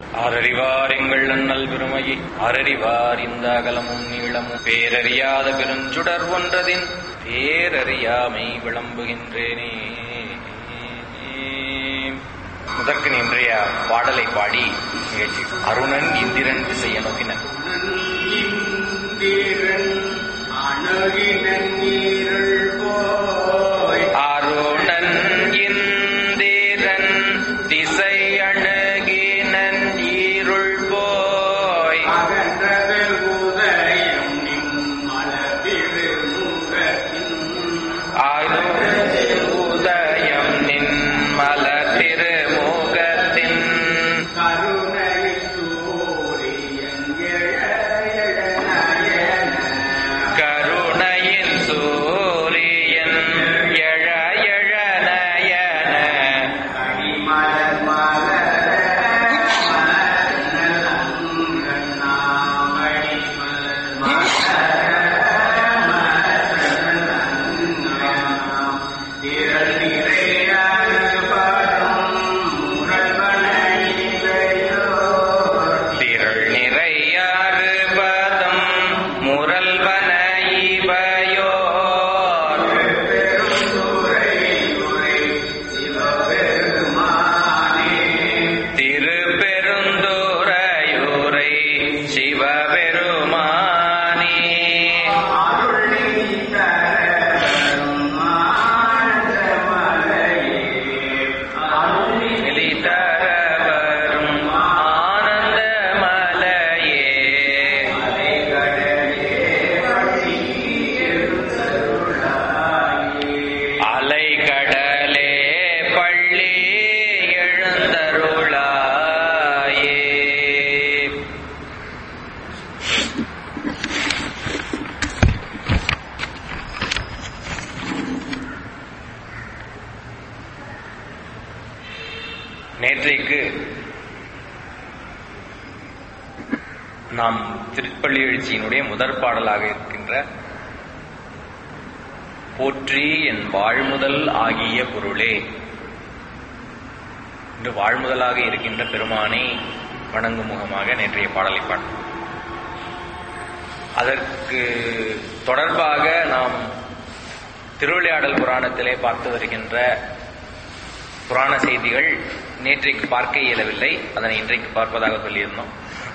ஆரறிவார் எங்கள் அண்ணல் பெருமையை ஆரறிவார் இந்த அகலமும் நீளமும் பேரறியாத பெருஞ்சுடர் ஒன்றதின் பேரறியாமை விளம்புகின்றேனே முதற்கு இன்றைய பாடலை பாடி நிகழ்ச்சி அருணன் இந்திரன் திசைய நோக்கினன் இந்திரன் அணுகினன் நீருள் போய் அருணன் இந்திரன் திசை அணுகினன் ஈருள் போய் அகன்றது உதயம் நின் மலர்திரு முகத்தின் ஆயுத உதயம் நின் மலர் திருமுகத்தின் கருணை சூரியன் எழ எழ நயன கருணையின் சூரியன் எழ எழ நயன மலர் மலர மலர் நாமணி மலர் திரள் நிறையாறு படம் முரல்வனையோ திரள் நிறையாறு பதம் முரல்வன இவையோர் திருப்பெருந்துறையூரை சிவபெருமானே எளிதரவரும் ஆனந்த மலையே அலைகடலே பள்ளி எழுந்தருளாயே நேற்றைக்கு நாம் திருப்பள்ளி எழுச்சியினுடைய முதற் பாடலாக இருக்கின்ற போற்றி என் வாழ்முதல் ஆகிய பொருளே என்று வாழ்முதலாக இருக்கின்ற பெருமானை வணங்கும் முகமாக நேற்றைய பாடலை பாடும் அதற்கு தொடர்பாக நாம் திருவிளையாடல் புராணத்திலே பார்த்து வருகின்ற புராண செய்திகள் நேற்றைக்கு பார்க்க இயலவில்லை அதனை இன்றைக்கு பார்ப்பதாக சொல்லியிருந்தோம்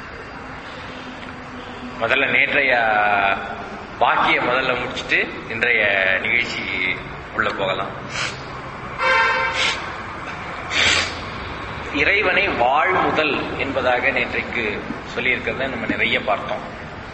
முதல்ல நேற்றைய பாக்கிய முதல்ல முடிச்சுட்டு இன்றைய நிகழ்ச்சி உள்ள போகலாம் இறைவனை வாழ்முதல் என்பதாக நேற்றைக்கு சொல்லியிருக்கிறத நம்ம நிறைய பார்த்தோம்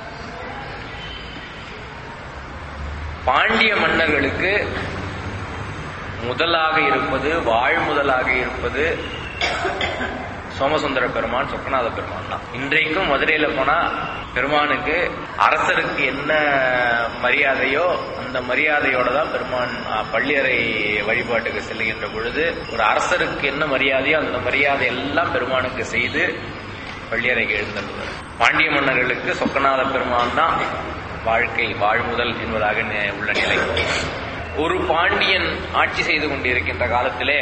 பாண்டிய மன்னர்களுக்கு முதலாக இருப்பது வாழ்முதலாக இருப்பது சோமசுந்தர பெருமான் சொக்கநாத பெருமான் தான் இன்றைக்கும் மதுரையில போனா பெருமானுக்கு அரசருக்கு என்ன மரியாதையோ அந்த மரியாதையோட தான் பெருமான் அஹ், பள்ளியறை வழிபாட்டுக்கு செல்லுகின்ற பொழுது ஒரு அரசருக்கு என்ன மரியாதையோ அந்த மரியாதை எல்லாம் பெருமானுக்கு செய்து பள்ளியறைக்கு எழுந்தருள்வார் பாண்டிய மன்னர்களுக்கு சொக்கநாத பெருமான் தான் வாழ்க்கை வாழ்முதல் என்பதாக நி- உள்ள நிலை ஒரு பாண்டியன் ஆட்சி செய்து கொண்டிருக்கின்ற காலத்திலே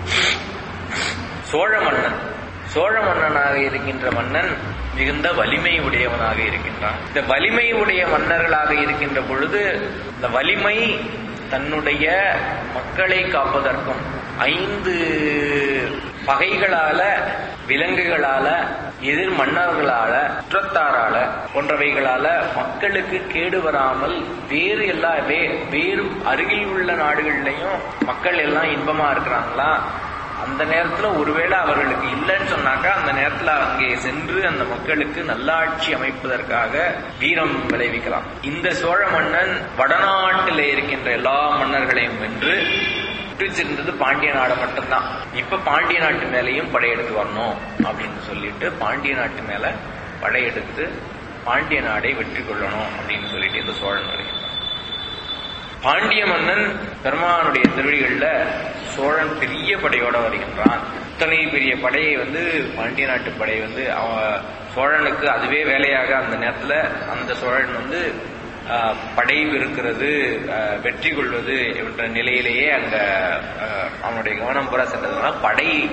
சோழ மன்னன் சோழ மன்னனாக இருக்கின்ற மன்னன் மிகுந்த வலிமை உடையவனாக இருக்கின்றான் இந்த வலிமை உடைய மன்னர்களாக இருக்கின்ற பொழுது இந்த வலிமை தன்னுடைய மக்களை காப்பதற்கும் ஐந்து பகைகளால விலங்குகளால எதிர் மன்னர்களால குற்றத்தாரால போன்றவைகளால மக்களுக்கு கேடு வராமல் வேறு எல்லா வே- வேறு அருகில் உள்ள நாடுகள்லயும் மக்கள் எல்லாம் இன்பமா இருக்கிறாங்களா அந்த நேரத்துல ஒருவேளை அவர்களுக்கு இல்லைன்னு சொன்னாக்கா அந்த நேரத்துல அங்கே சென்று அந்த மக்களுக்கு நல்லாட்சி அமைப்பதற்காக வீரம் விளைவிக்கலாம் இந்த சோழ மன்னன் வடநாட்டில் இருக்கின்ற எல்லா மன்னர்களையும் வென்று விட்டுச்சிருந்தது பாண்டிய நாடு மட்டும்தான் இப்ப பாண்டிய நாட்டு மேலேயும் படையெடுத்து வரணும் அப்படின்னு சொல்லிட்டு பாண்டிய நாட்டு மேல படையெடுத்து பாண்டிய நாடை வெற்றி கொள்ளணும் அப்படின்னு சொல்லிட்டு இந்த சோழன் வருகின்றான் பாண்டிய மன்னன் பெருமானுடைய திருவடிகள்ல சோழன் பெரிய படையோட வருகின்றான் இத்தனை பெரிய படையை வந்து பாண்டிய நாட்டு படை வந்து அவன் சோழனுக்கு அதுவே வேலையாக அந்த நேரத்துல அந்த சோழன் வந்து ஆஹ், படை இருக்கிறது வெற்றி கொள்வது என்ற நிலையிலேயே அங்க ஆஹ், அவனுடைய கவனம் புற சென்றதுனால படை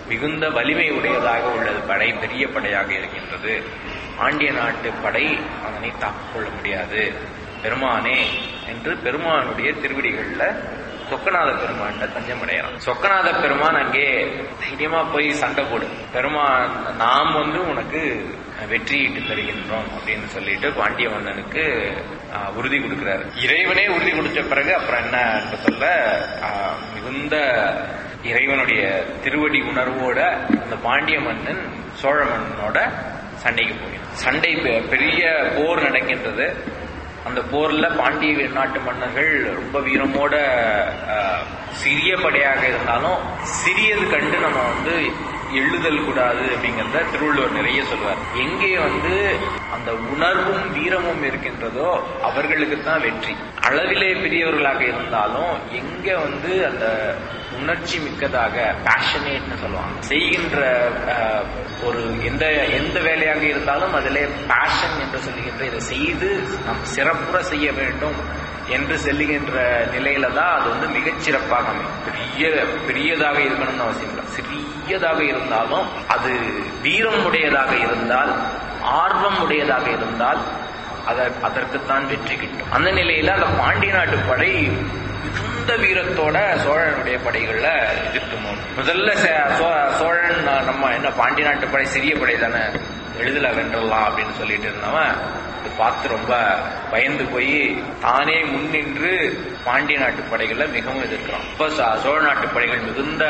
மிகுந்த வலிமை உடையதாக உள்ளது படை பெரிய படையாக இருக்கின்றது பாண்டிய நாட்டு படை அதனை தாக்கிக் கொள்ள முடியாது பெருமானே என்று பெருமானுடைய திருவடிகள்ல சொக்கநாத பெருமான்கிட்ட தஞ்சம் அடையலாம் சொக்கநாத பெருமான் அங்கே தைரியமா போய் சண்டை போடு பெருமான் நாம் வந்து உனக்கு வெற்றியிட்டு தருகின்றோம் அப்படின்னு சொல்லிட்டு பாண்டிய மன்னனுக்கு ஆஹ், உறுதி கொடுக்கிறாரு இறைவனே உறுதி கொடுத்த பிறகு அப்புறம் என்ன என்று சொல்ல ஆஹ், மிகுந்த இறைவனுடைய திருவடி உணர்வோட அந்த பாண்டிய மன்னன் சோழ மன்னனோட சண்டைக்கு போகிறான் சண்டை பெ- பெரிய போர் நடக்கின்றது அந்த போர்ல பாண்டிய நாட்டு மன்னர்கள் ரொம்ப வீரமோட அஹ், சிறிய படையாக இருந்தாலும் சிறியது கண்டு நம்ம வந்து எழுதல் கூடாது அப்படிங்கறத திருவள்ளுவர் நிறைய சொல்வார் எங்கே வந்து அந்த உணர்வும் வீரமும் இருக்கின்றதோ அவர்களுக்கு தான் வெற்றி அளவிலே பெரியவர்களாக இருந்தாலும் எங்க வந்து அந்த உணர்ச்சி மிக்கதாக பேஷனேட்னு சொல்லுவாங்க செய்கின்ற அஹ், ஒரு எந்த எந்த வேலையாக இருந்தாலும் அதிலே பேஷன் என்று சொல்லுகின்ற இதை செய்து நாம் சிறப்புற செய்ய வேண்டும் என்று செல்லுகின்ற நிலையில தான் அது வந்து மிகச் சிறப்பாக அமையும் பெரிய பெரியதாக இருக்கணும்னு அவசியம் இல்லை சிறியதாக இருந்தாலும் அது வீரம் உடையதாக இருந்தால் ஆர்வம் உடையதாக இருந்தால் அத- அதற்குத்தான் வெற்றி கிட்டும் அந்த நிலையில அந்த பாண்டிய நாட்டு படை மிகுந்த வீரத்தோட சோழனுடைய படைகள்ல எதிர்த்து போகணும். முதல்ல சே- சோ- சோழன் ந- நம்ம என்ன பாண்டிய நாட்டு படை சிறிய படை தானே எளிதில் வென்றலாம் அப்படின்னு சொல்லிட்டு இருந்தவன் இது பார்த்து ரொம்ப பயந்து போய் தானே முன்னின்று பாண்டிய நாட்டு படைகளை மிகவும் எதிர்க்கிறான் இப்ப ச- சோழ நாட்டு படைகள் மிகுந்த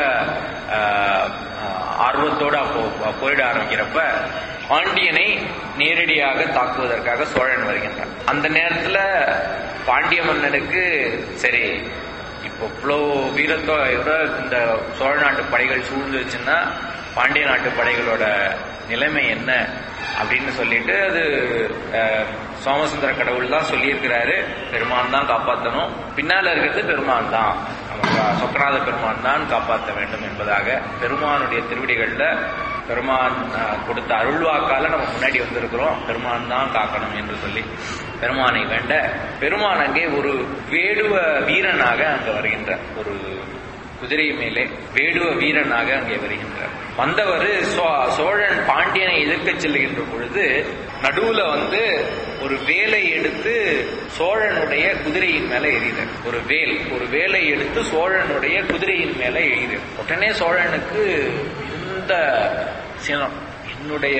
ஆஹ், ஆஹ், ஆர்வத்தோட அப்போ போயிட ஆரம்பிக்கிறப்ப பாண்டியனை நேரடியாக தாக்குவதற்காக சோழன் வருகின்றான் அந்த நேரத்துல பாண்டிய மன்னனுக்கு சரி இப்போ இவ்வளோ வீரத்தோட இந்த சோழ நாட்டு படைகள் சூழ்ந்துச்சுன்னா பாண்டிய நாட்டு படைகளோட நிலைமை என்ன அப்படின்னு சொல்லிட்டு அது அஹ், சோமசுந்தர கடவுள் தான் சொல்லியிருக்கிறாரு பெருமான் தான் காப்பாற்றணும் பின்னால இருக்கிறது பெருமான் தான் நமக்கு சொக்கநாத பெருமான் தான் காப்பாற்ற வேண்டும் என்பதாக பெருமானுடைய திருவடிகள்ல பெருமான் அஹ், கொடுத்த அருள்வாக்கால நம்ம முன்னாடி வந்திருக்கிறோம் பெருமான் தான் காக்கணும் என்று சொல்லி பெருமானை வேண்ட பெருமான் அங்கே ஒரு வேடுவ வீரனாக அங்க வருகின்றார் ஒரு குதிரை மேலே வேடுவ வீரனாக அங்கே வருகின்றார் வந்தவர் சோ- சோழன் பாண்டியனை எதிர்க்க செல்லுகின்ற பொழுது நடுவுல வந்து ஒரு வேலை எடுத்து சோழனுடைய குதிரையின் மேல எறிகிறார் ஒரு வேல் ஒரு வேலை எடுத்து சோழனுடைய குதிரையின் மேல எறிகிறார் உடனே சோழனுக்கு இந்த சினம் என்னுடைய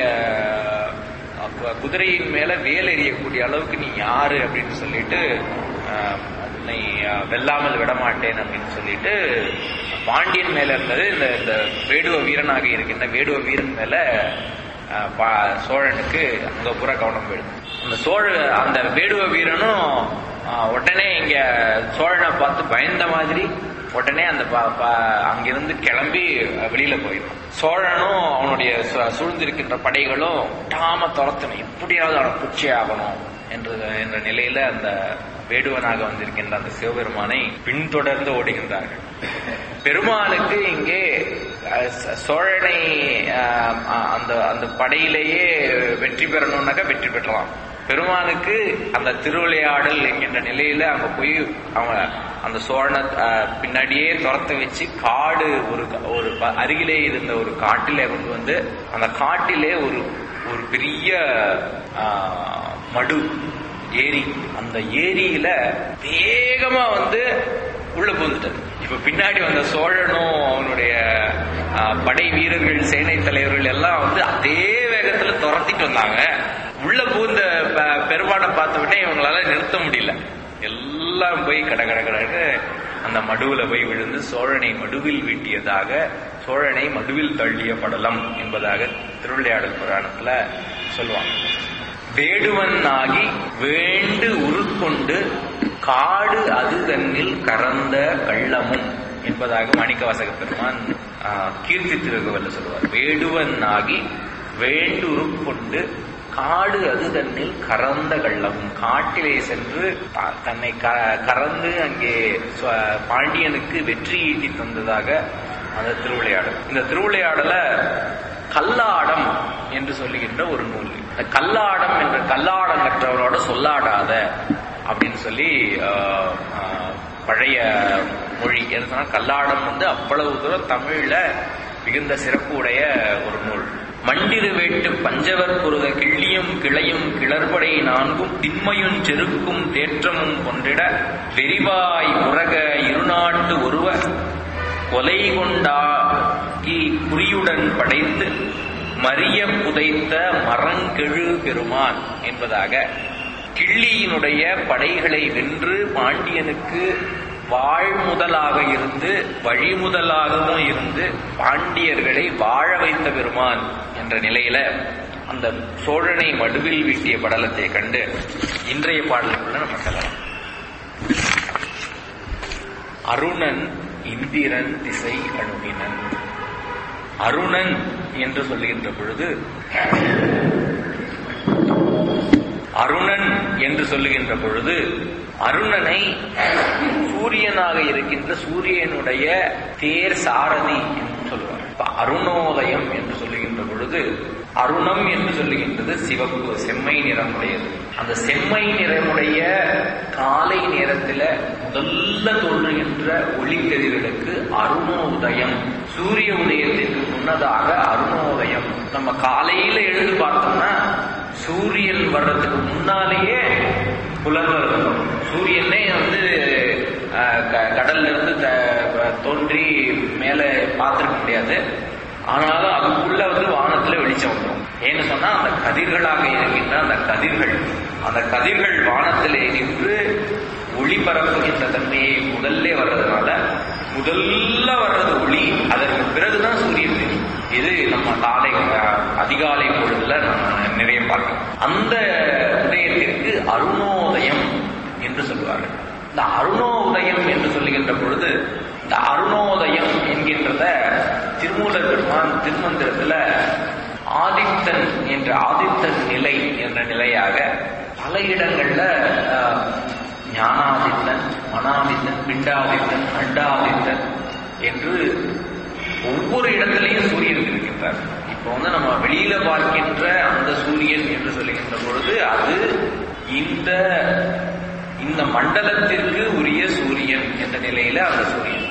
அப்ப குதிரையின் மேல வேல் எறியக்கூடிய அளவுக்கு நீ யாரு அப்படின்னு சொல்லிட்டு ஆஹ், உன்னை ஆஹ், வெல்லாமல் விட மாட்டேன் அப்படின்னு சொல்லிட்டு பாண்டியன் மேல இருந்தது இந்த இந்த வேடுவ வீரனாக இருக்கின்ற வேடுவ வீரன் மேல ஆஹ், பா- சோழனுக்கு அங்க பூரா கவனம் போயிடும் அந்த சோழ அந்த வேடுவ வீரனும் ஆஹ், உடனே இங்க சோழனை பார்த்து பயந்த மாதிரி உடனே அந்த ப- ப- அங்கிருந்து கிளம்பி வெளியில போயிடும் சோழனும் அவனுடைய சு- சூழ்ந்திருக்கின்ற படைகளும் விடாம துரத்தணும் எப்படியாவது அவனை பிடிச்சே ஆகணும் என்று என்ற நிலையில அந்த வேடுவனாக வந்திருக்கின்ற அந்த சிவபெருமானை பின்தொடர்ந்து ஓடுகின்றார்கள் பெருமாளுக்கு இங்கே அஹ், ச- சோழனை அஹ், அ- அந்த அந்த படையிலேயே வெற்றி பெறணும்னாக்கா வெற்றி பெற்றலாம் பெருமானுக்கு அந்த திருவிளையாடல் என்கின்ற நிலையில அங்க போய் அவன் அந்த சோழனை அஹ், பின்னாடியே துரத்த வச்சு காடு ஒரு க- ஒரு ப- அருகிலே இருந்த ஒரு காட்டிலே கொண்டு வந்து அந்த காட்டிலே ஒரு ஒரு பெரிய ஆஹ், மடு ஏரி அந்த ஏரியில வேகமா வந்து உள்ள புகுந்துட்டாரு இப்ப பின்னாடி வந்த சோழனும் அவனுடைய ஆஹ், படை வீரர்கள் சேனை தலைவர்கள் எல்லாம் வந்து அதே வேகத்துல துரத்திட்டு வந்தாங்க உள்ள புகுந்த ப- பெருமானை பார்த்த உடனே இவங்களால நிறுத்த முடியல எல்லாம் போய் கட கட கடன்னு அந்த மடுவுல போய் விழுந்து சோழனை மடுவில் வீட்டியதாக சோழனை மடுவில் தள்ளிய படலம் என்பதாக திருவிளையாடல் புராணத்துல சொல்லுவாங்க வேடுவன் ஆகி வேண்டு உருக்கொண்டு காடு அது தன்னில் கறந்த கள்ளமும் என்பதாக மாணிக்கவாசக பெருமான் ஆஹ், கீர்த்தி திருகுவல்ல சொல்லுவார் வேடுவன் ஆகி வேண்டு உருக்கொண்டு காடு அது தன்னில் கறந்த கள்ளமும் காட்டிலே சென்று த- தன்னை க- கறந்து அங்கே ஸ்வ- பாண்டியனுக்கு வெற்றி ஈட்டி தந்ததாக அந்த திருவிளையாடல் இந்த திருவிளையாடல கல்லாடம் என்று சொல்லுகின்ற ஒரு நூல் இந்த கல்லாடம் என்ற கல்லாடம் கற்றவரோட சொல்லாடாத அப்படின்னு சொல்லி ஆஹ், ஆஹ், பழைய மொழி என்ன சொன்னா கல்லாடம் வந்து அவ்வளவு தூரம் தமிழ்ல மிகுந்த சிறப்பு உடைய ஒரு நூல் மண்டிரு வேட்டு பஞ்சவர் பொருத கிள்ளியும் கிளையும் கிளர்படை நான்கும் திண்மையும் செருக்கும் தேற்றமும் கொண்டிட வெறிவாய் உரக இருநாட்டு ஒருவ கொலை கொண்டாகி குறியுடன் படைத்து மரிய புதைத்த மரங்கெழு பெருமான் என்பதாக கிள்ளியினுடைய படைகளை வென்று பாண்டியனுக்கு வாழ்முதலாக இருந்து வழிமுதலாகவும் இருந்து பாண்டியர்களை வாழ வைத்த பெருமான் என்ற நிலையில அந்த சோழனை மடுவில் வீட்டிய படலத்தை கண்டு இன்றைய பாடலுக்குள்ள நம்ம செல்லலாம் அருணன் இந்திரன் திசை அணுகினன் அருணன் என்று சொல்லுகின்ற பொழுது அருணன் என்று சொல்லுகின்ற பொழுது அருணனை சூரியனாக இருக்கின்ற சூரியனுடைய தேர் சாரதி என்று சொல்லுவார் இப்ப அருணோதயம் என்று சொல்லுகின்ற பொழுது அருணம் என்று சொல்லுகின்றது சிவப்பு செம்மை நிறமுடையது அந்த செம்மை நிறமுடைய காலை நேரத்துல முதல்ல தோன்றுகின்ற ஒளிக்கதிர்களுக்கு அருணோதயம் சூரிய உதயத்திற்கு முன்னதாக அருணோதயம் நம்ம காலையில எழுந்து பார்த்தோம்னா சூரியன் வர்றதுக்கு முன்னாலேயே புலவர் சூரியனே வந்து அஹ், க- கடல்ல இருந்து த- தோன்றி மேலே பார்த்திருக்க முடியாது ஆனாலும் அதுக்குள்ள வந்து வானத்துல வெளிச்சம் வந்துடும் ஏன்னு சொன்னா அந்த கதிர்களாக இருக்கின்ற அந்த கதிர்கள் அந்த கதிர்கள் வானத்திலே நின்று ஒளி பரப்புகின்ற தன்மையை முதல்ல வர்றதுனால முதல்ல வர்றது ஒளி அதற்கு பிறகுதான் சூரியன் தெரியும் இது நம்ம காலை அஹ், அதிகாலை பொழுதுல நம்ம நிறைய பார்க்கலாம் அந்த உதயத்திற்கு அருணோதயம் என்று சொல்லுவார்கள் இந்த அருணோதயம் என்று சொல்லுகின்ற பொழுது இந்த அருணோதயம் என்கின்றத திருமூலர் பெருமான் திருமந்திரத்துல ஆதித்தன் என்ற ஆதித்தன் நிலை என்ற நிலையாக பல இடங்கள்ல அஹ், ஞானாதித்தன் மனாதித்தன் பிண்டாதித்தன் அண்டாதித்தன் என்று ஒவ்வொரு இடத்திலையும் சூரியன் இருக்கின்றார் இப்போ வந்து நம்ம வெளியில பார்க்கின்ற அந்த சூரியன் என்று சொல்லுகின்ற பொழுது அது இந்த இந்த மண்டலத்திற்கு உரிய சூரியன் என்ற நிலையில அந்த சூரியன்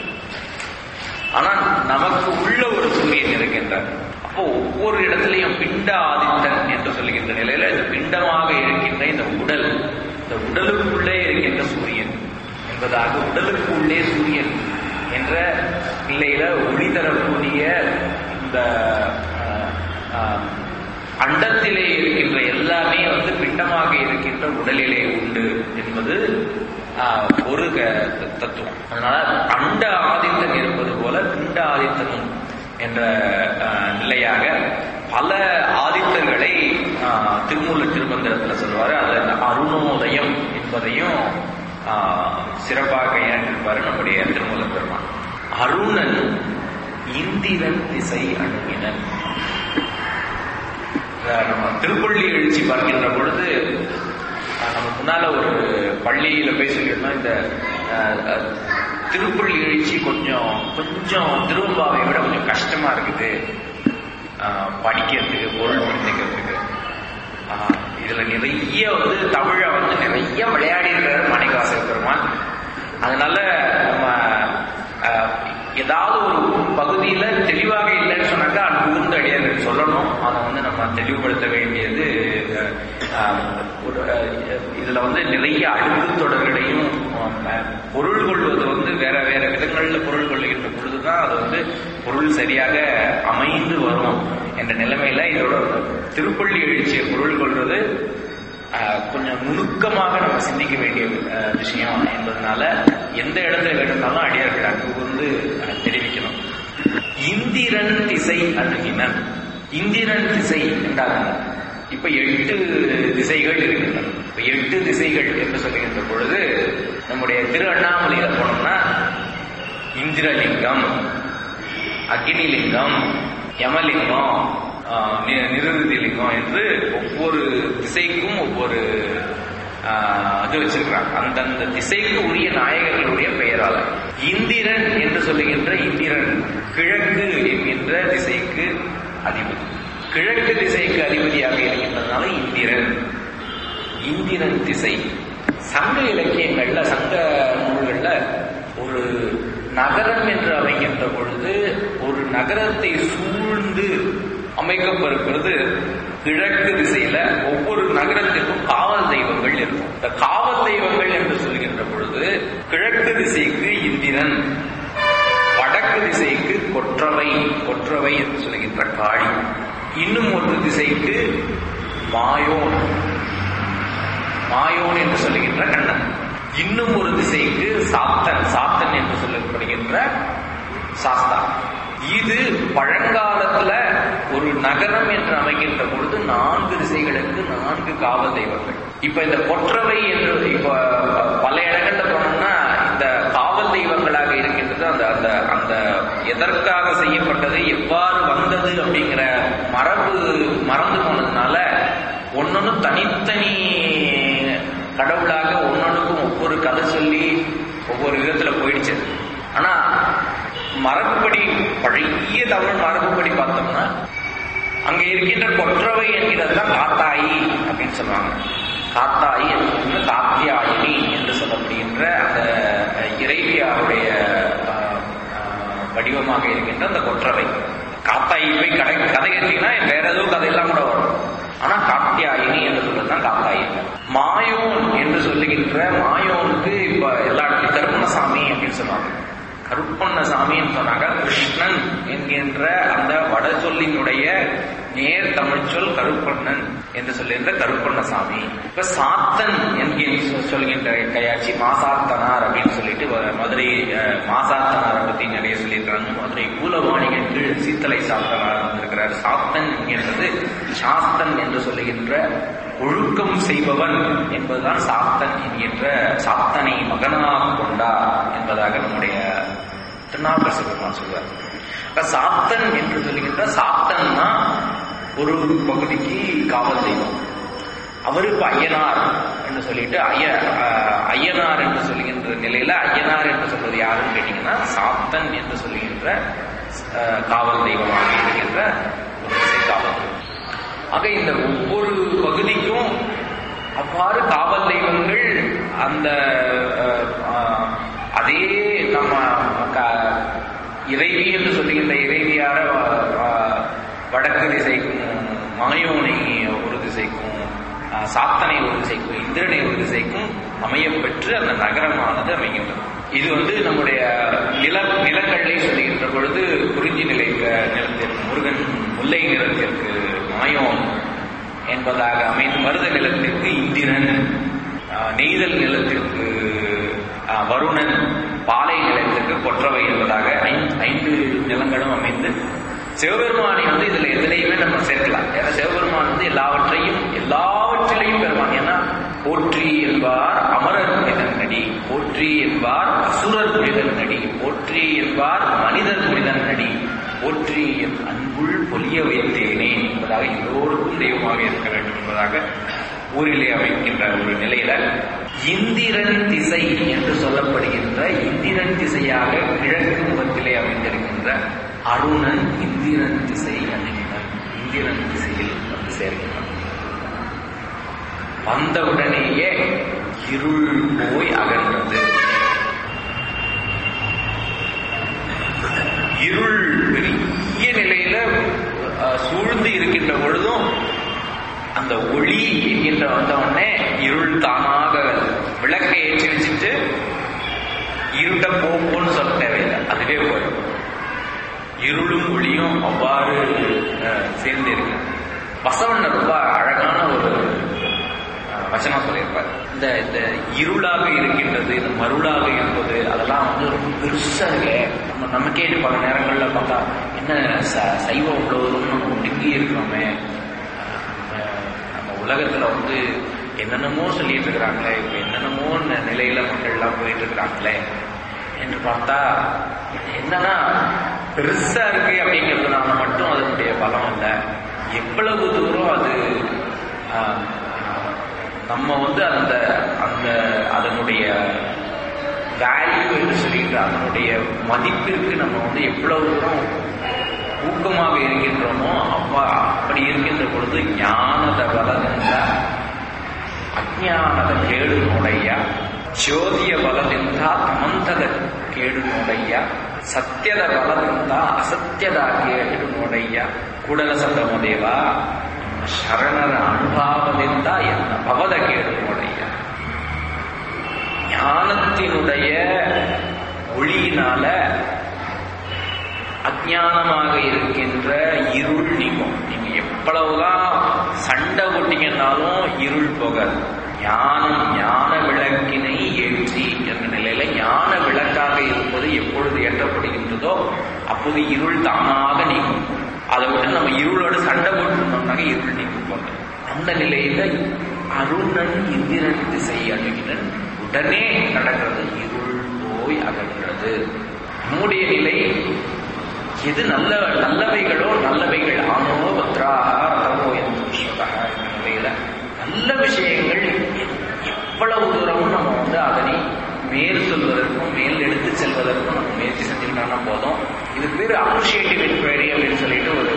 ஆனா நமக்கு உள்ள ஒரு சூரியன் இருக்கின்றார் அப்போ ஒவ்வொரு இடத்திலையும் பிண்ட ஆதித்தன் என்று சொல்லுகின்ற நிலையில இந்த பிண்டமாக இருக்கின்ற இந்த உடல் இந்த உடலுக்குள்ளே இருக்கின்ற சூரியன் என்பதாக உடலுக்குள்ளே சூரியன் என்ற நிலையில ஒளி தரக்கூடிய இந்த அஹ், அஹ், அண்டத்திலே இருக்கின்ற எல்லாமே வந்து பிண்டமாக இருக்கின்ற உடலிலே உண்டு என்பது ஆஹ், ஒரு க- தத்துவம் அதனால அண்ட ஆதித்தன் இருப்பது போல பிண்ட ஆதித்தனும் என்ற ஆஹ், நிலையாக பல ஆதித்தர்களை ஆஹ், திருமூல திருமந்திரத்துல சொல்லுவாரு அதுல இந்த அருணோதயம் என்பதையும் ஆஹ், சிறப்பாக ஏற்றிருப்பாரு நம்முடைய திருமூல பெருமான் அருணன் இந்திரன் திசை அணுகினன் அஹ் நம்ம திருப்பள்ளி எழுச்சி பார்க்கின்ற பொழுது அஹ் நம்ம முன்னால ஒரு பள்ளியில போய் சொல்லியிருந்தோம் இந்த அஹ், அஹ், திருப்பள்ளி எழுச்சி கொஞ்சம் கொஞ்சம் திருவம்பாவை விட கொஞ்சம் கஷ்டமா இருக்குது அஹ், படிக்கிறதுக்கு பொருள் புரிஞ்சுக்கிறதுக்கு அஹ், இதுல நிறைய வந்து தமிழ வந்து நிறைய விளையாடி இருக்கிறாரு மாணிக்கவாசக பெருமான் அதனால நம்ம அஹ், ஏதாவது ஒரு பகுதியில தெளிவாக இல்லைன்னு சொன்னாக்கா அது கூர்ந்து அடியார்கள் சொல்லணும் அதை வந்து நம்ம தெளிவுபடுத்த வேண்டியது அஹ், அஹ், ஒரு, அஹ், இதுல வந்து நிறைய அடுக்கு தொடர்களையும் அஹ், பொருள் கொள்வது வந்து வேற வேற விதங்கள்ல பொருள் கொள்ளுகின்ற பொழுதுதான் அது வந்து பொருள் சரியாக அமைந்து வரும் என்ற நிலைமையில இதோட திருப்பள்ளி எழுச்சியை பொருள் கொள்வது ஆஹ் கொஞ்சம் நுணுக்கமாக நம்ம சிந்திக்க வேண்டிய ஆஹ் விஷயம் என்பதனால எந்த இடத்துல வேணும்னாலும் அடியார்கள் அங்கு வந்து ஆஹ் தெரிவிக்கணும் இந்திரன் திசை அணுகினன் இந்திரன் திசை என்றால் இப்ப எட்டு திசைகள் இருக்கின்றன இப்ப எட்டு திசைகள் என்று சொல்லுகின்ற பொழுது நம்முடைய திரு அண்ணாமலையில போனோம்னா இந்திரலிங்கம் அக்னிலிங்கம் யமலிங்கம் ஆஹ், நி- நிருதி லிங்கம் என்று ஒவ்வொரு திசைக்கும் ஒவ்வொரு ஆஹ், இது வச்சிருக்கிறாங்க அந்தந்த திசைக்கு உரிய நாயகர்களுடைய பெயரால இந்திரன் என்று சொல்லுகின்ற இந்திரன் கிழக்கு என்கின்ற திசைக்கு அதிபதி கிழக்கு திசைக்கு அதிபதியாக இருக்கின்றதுனால இந்திரன் இந்திரன் திசை சங்க இலக்கியங்கள்ல சங்க நூல்கள்ல ஒரு நகரம் என்று அமைகின்ற பொழுது ஒரு நகரத்தை சூழ்ந்து அமைக்கப்பட்டிருக்கிறது கிழக்கு திசையில ஒவ்வொரு நகரத்திற்கும் காவல் தெய்வங்கள் இருக்கும் இந்த காவல் தெய்வங்கள் என்று சொல்கின்ற பொழுது கிழக்கு திசைக்கு இந்திரன் வடக்கு திசைக்கு கொற்றவை கொற்றவை என்று சொல்கின்ற காளி இன்னும் ஒரு திசைக்கு மாயோன் மாயோன் என்று சொல்லுகின்ற கண்ணன் இன்னும் ஒரு திசைக்கு சாத்தன் சாத்தன் என்று சொல்லப்படுகின்ற சாஸ்தா இது பழங்காலத்துல ஒரு நகரம் என்று அமைகின்ற பொழுது நான்கு திசைகளுக்கு நான்கு காவல் தெய்வங்கள் இப்ப இந்த கொற்றவை என்று இப்ப பல இடங்கள்ல போனோம்னா இந்த காவல் தெய்வங்களாக இருக்கின்றது அந்த அந்த அந்த எதற்காக செய்யப்பட்டது எவ்வாறு வந்தது அப்படிங்கிற மரபு மறந்து போனதுனால ஒன்னொன்னு தனித்தனி கடவுளாக ஒன்னொன்னுக்கும் ஒவ்வொரு கதை சொல்லி ஒவ்வொரு விதத்துல போயிடுச்சு ஆனா மரபுப்படி பழைய தமிழ் மரபுப்படி பார்த்தோம்னா அங்க இருக்கின்ற கொற்றவை என்கிறது தான் காத்தாயி அப்படின்னு சொல்லுவாங்க காத்தாயி என்று காத்தியாயினி என்று சொல்லப்படுகின்ற அந்த இறைவியாருடைய ஆஹ், ஆஹ், வடிவமாக இருக்கின்ற அந்த கொற்றவை காத்தாயி போய் கதை கதை கேட்டீங்கன்னா வேற ஏதோ கதையெல்லாம் கூட வரும் ஆனா காத்தியாயினி என்று சொல்றதுதான் காத்தாயி மாயோன் என்று சொல்லுகின்ற மாயோனுக்கு இப்ப எல்லா இடத்துலயும் கருப்பணசாமி அப்படின்னு சொல்லுவாங்க கருப்பண்ணசாமின்னு சொன்னாங்க கிருஷ்ணன் என்கின்ற அந்த வட சொல்லினுடைய நேர் தமிழ் சொல் கருப்பண்ணன் என்று சொல்லுகின்ற கருப்பண்ணசாமி இப்ப சாத்தன் என்கின்ற சொல்கின்ற கையாட்சி மாசாத்தனார் அப்படின்னு சொல்லிட்டு வ- மதுரை அஹ், மாசாத்தனாரை பத்தி நிறைய சொல்லியிருக்காங்க மதுரை கூலவாணிகள் கீழ் சீத்தலை சாத்தனார் வந்திருக்கிறார் சாத்தன் என்கின்றது சாஸ்தன் என்று சொல்லுகின்ற ஒழுக்கம் செய்பவன் என்பதுதான் சாத்தன் என்கின்ற சாத்தனை மகனாக கொண்டார் என்பதாக நம்முடைய திருநாவுக்கரசு பெருமான் சொல்றார் அப்ப சாத்தன் என்று சொல்லுகின்ற சாத்தன்னா ஒரு பகுதிக்கு காவல் தெய்வம் அவரு இப்ப ஐயனார் என்று சொல்லிட்டு ஐய அஹ், ஐயனார் என்று சொல்லுகின்ற நிலையில ஐயனார் என்று சொல்வது யாருன்னு கேட்டீங்கன்னா சாத்தன் என்று சொல்லுகின்ற அஹ், காவல் தெய்வமாக இருக்கின்ற ஒரு திசை காவல் தெய்வம் ஆக இந்த ஒவ்வொரு பகுதிக்கும் அவ்வாறு காவல் தெய்வங்கள் அந்த அஹ், அஹ், அதே நம்ம க- இறைவி என்று சொல்லுகின்ற இறைவியார அஹ், வடக்கு திசைக்கும் மாயோனை ஒரு திசைக்கும் அஹ், சாத்தனை ஒரு திசைக்கும் இந்திரனை ஒரு திசைக்கும் அமையப்பெற்று அந்த நகரமானது அமைகின்றது இது வந்து நம்முடைய நில நிலங்களை சொல்லுகின்ற பொழுது குறிஞ்சி நிலை நிலத்திற்கு முருகன் முல்லை நிலத்திற்கு மாயோன் என்பதாக அமைந்து மருத நிலத்திற்கு இந்திரன் ஆஹ், நெய்தல் நிலத்திற்கு ஆஹ், வருணன் பாலை நிலத்திற்கு கொற்றவை என்பதாக ஐந்து ஐந்து நிலங்களும் அமைந்து சிவபெருமானை வந்து இதுல எதுலையுமே நம்ம சேர்க்கலாம் ஏன்னா சிவபெருமான் வந்து எல்லாவற்றையும் எல்லாவற்றிலையும் பெருமான் ஏன்னா போற்றி என்பார் அமரர் புனிதன் நடி போற்றி என்பார் அசுரர் புனிதன் நடி போற்றி என்பார் மனிதர் புனிதன் நடி போற்றி என் அன்புள் பொலிய வைத்தேனே என்பதாக எல்லோருக்கும் தெய்வமாக இருக்க வேண்டும் என்பதாக ஊரிலே அமைக்கின்ற ஒரு நிலையில இந்திரன் திசை என்று சொல்லப்படுகின்ற இந்திரன் திசையாக கிழக்கு முகத்திலே அமைந்திருக்கின்ற அருணன் இந்திரன் திசை அணுகினான் இந்திரன் திசையில் வந்து சேர்க்கிறான் வந்தவுடனேயே இருள் போய் அகன்றது இருள் பெரிய நிலையில அஹ், சூழ்ந்து இருக்கின்ற பொழுதும் அந்த ஒளி என்கின்ற வந்த உடனே இருள் தானாக விளக்கை ஏற்றி வச்சுட்டு இருட்ட போக்கும்னு சொல்ல தேவையில்லை அதுவே போயிடும் இருளும் ஒளியும் அவ்வாறு அஹ், சேர்ந்து இருக்கு வசவண்ணர் ரொம்ப அழகான ஒரு அஹ், வசனம் சொல்லியிருப்பார் இந்த இந்த இருளாக இருக்கின்றது இந்த மருளாக இருப்பது அதெல்லாம் வந்து ரொம்ப பெருசா இருக்கு நம்ம நமக்கே பல நேரங்கள்ல பார்த்தா என்ன ச- சைவம் உள்ளவரும் நம்ம ஒடுங்கி இருக்கிறோமே அஹ், நம்ம உலகத்துல வந்து என்னென்னமோ சொல்லிட்டு இருக்கிறாங்களே இப்ப என்னென்னமோ ந- நிலையில மக்கள் எல்லாம் போயிட்டு இருக்கிறாங்களே என்று பார்த்தா என்னன்னா பெருசா இருக்கு அப்படிங்கிறதுனால மட்டும் அதனுடைய பலம் இல்லை எவ்வளவு தூரம் அது ஆஹ், ஆஹ், நம்ம வந்து அந்த அந்த அதனுடைய வேல்யூ என்று சொல்லிட்டு அதனுடைய மதிப்பிற்கு நம்ம வந்து எவ்வளவு தூரம் ஊக்கமாக இருக்கின்றோமோ அப்பா அப்படி இருக்கின்ற பொழுது ஞானத வளர்ந்த அஜானத கேடு நோடைய ಜ್ಯೋತಿಯ ಬಲದಿಂದ ತಮಂತದ ಕೇಡು ನೋಡಯ್ಯ ಸತ್ಯದ ಬಲದಿಂದ ಅಸತ್ಯದ ಕೇಡು ನೋಡಯ್ಯ ಕೂಡಲ ಸಂಗಮದೇವ ಶರಣರ அனுபாவದಿಂದ என்ன பவத கேடு நோடைய ஞானத்தினுடைய ஒளியினால அஜானமாக இருக்கின்ற இருள் நீங்கும் நீங்க எவ்வளவுதான் சண்டை ஓட்டிங்கன்னாலும் இருள் போகாது ஞானம் ஞான விளக்கினை ஏற்றி என்ற நிலையில ஞான விளக்காக இருப்பது எப்பொழுது ஏற்றப்படுகின்றதோ அப்போது இருள் தானாக நீங்கும் அதை விட்டு நம்ம இருளோடு சண்டை போட்டுருந்தோம்னாக்க இருள் நீங்கும் போது அந்த நிலையில அருணன் இந்திரன் திசை அணுகினன் உடனே நடக்கிறது இருள் போய் அகன்றது நம்முடைய நிலை எது நல்ல நல்லவைகளோ நல்லவைகள் ஆனோ பத்ராக ரதமோ என்று விஸ்வதா என்ற நிலையில நல்ல விஷயங்கள் எ- எவ்வளவு தூரமும் நம்ம வந்து அதனை மேல் சொல்வதற்கும் மேல் எடுத்து செல்வதற்கும் நம்ம முயற்சி செஞ்சுக்கிட்டோம்னா போதும் இது பேர் அப்ரிஷியேட்டிவ் என்கொயரி அப்படின்னு சொல்லிட்டு ஒரு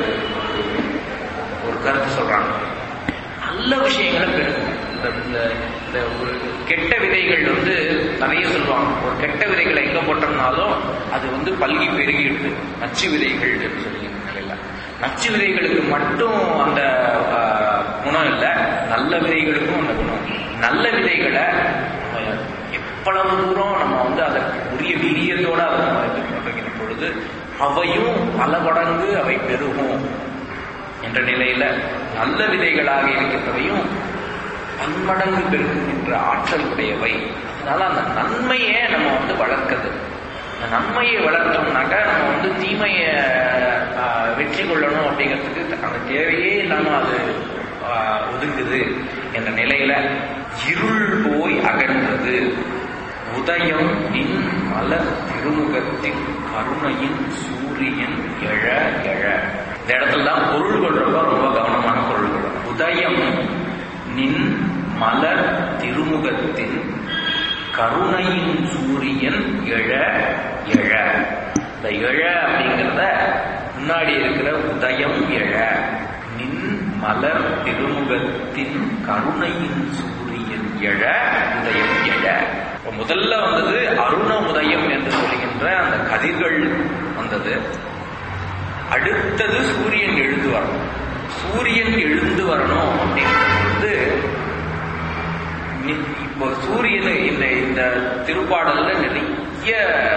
ஒரு கருத்து சொல்றாங்க நல்ல விஷயங்களை பெருகும் இந்த இந்த- இந்த ஒரு கெட்ட விதைகள் வந்து நிறைய சொல்லுவாங்க ஒரு கெட்ட விதைகளை எங்க போட்டோம்னாலும் அது வந்து பல்கி பெருகிடுது நச்சு விதைகள் என்று சொல்லி நிலையில நச்சு விதைகளுக்கு மட்டும் அந்த ஆஹ், குணம் இல்லை நல்ல விதைகளுக்கும் அந்த குணம் நல்ல விதைகளை நம்ம எவ்வளவு தூரம் நம்ம வந்து அதற்கு உரிய வீரியத்தோட அதை நம்ம இது பண்றீங்க பொழுது அவையும் பல மடங்கு அவை பெருகும் என்ற நிலையில நல்ல விதைகளாக இருக்கின்றவையும் பன்மடங்கு பெருகுகின்ற ஆற்றல் உடையவை அதனால அந்த நன்மையை நம்ம வந்து வளர்க்குது அந்த நன்மையை வளர்த்தோம்னாக்கா நம்ம வந்து தீமையை ஆஹ், வெற்றி கொள்ளணும் அப்படிங்கிறதுக்கு அந்த தேவையே இல்லாம அது ஆஹ், ஒதுங்குது என்ற நிலையில இருள் போய் அகன்றது உதயம் நின் மலர் திருமுகத்தின் கருணையின் சூரியன் எழ எழ இந்த இடத்துல தான் பொருள் கொள்றப்ப ரொம்ப கவனமான பொருள் கொள்ளும் உதயம் நின் மலர் திருமுகத்தின் கருணையின் சூரியன் எழ எழ இந்த எழ அப்படிங்கிறத முன்னாடி இருக்கிற உதயம் எழ நின் மலர் திருமுகத்தின் கருணையின் சூரியன் எழ உதயம் எழ இப்ப முதல்ல வந்தது அருண உதயம் என்று சொல்கின்ற அந்த கதிர்கள் வந்தது அடுத்தது சூரியன் எழுந்து வரணும் சூரியன் எழுந்து வரணும் அப்படிங்கிறது நி- இப்போ சூரியன் இந்த இந்த திருப்பாடல்ல நிறைய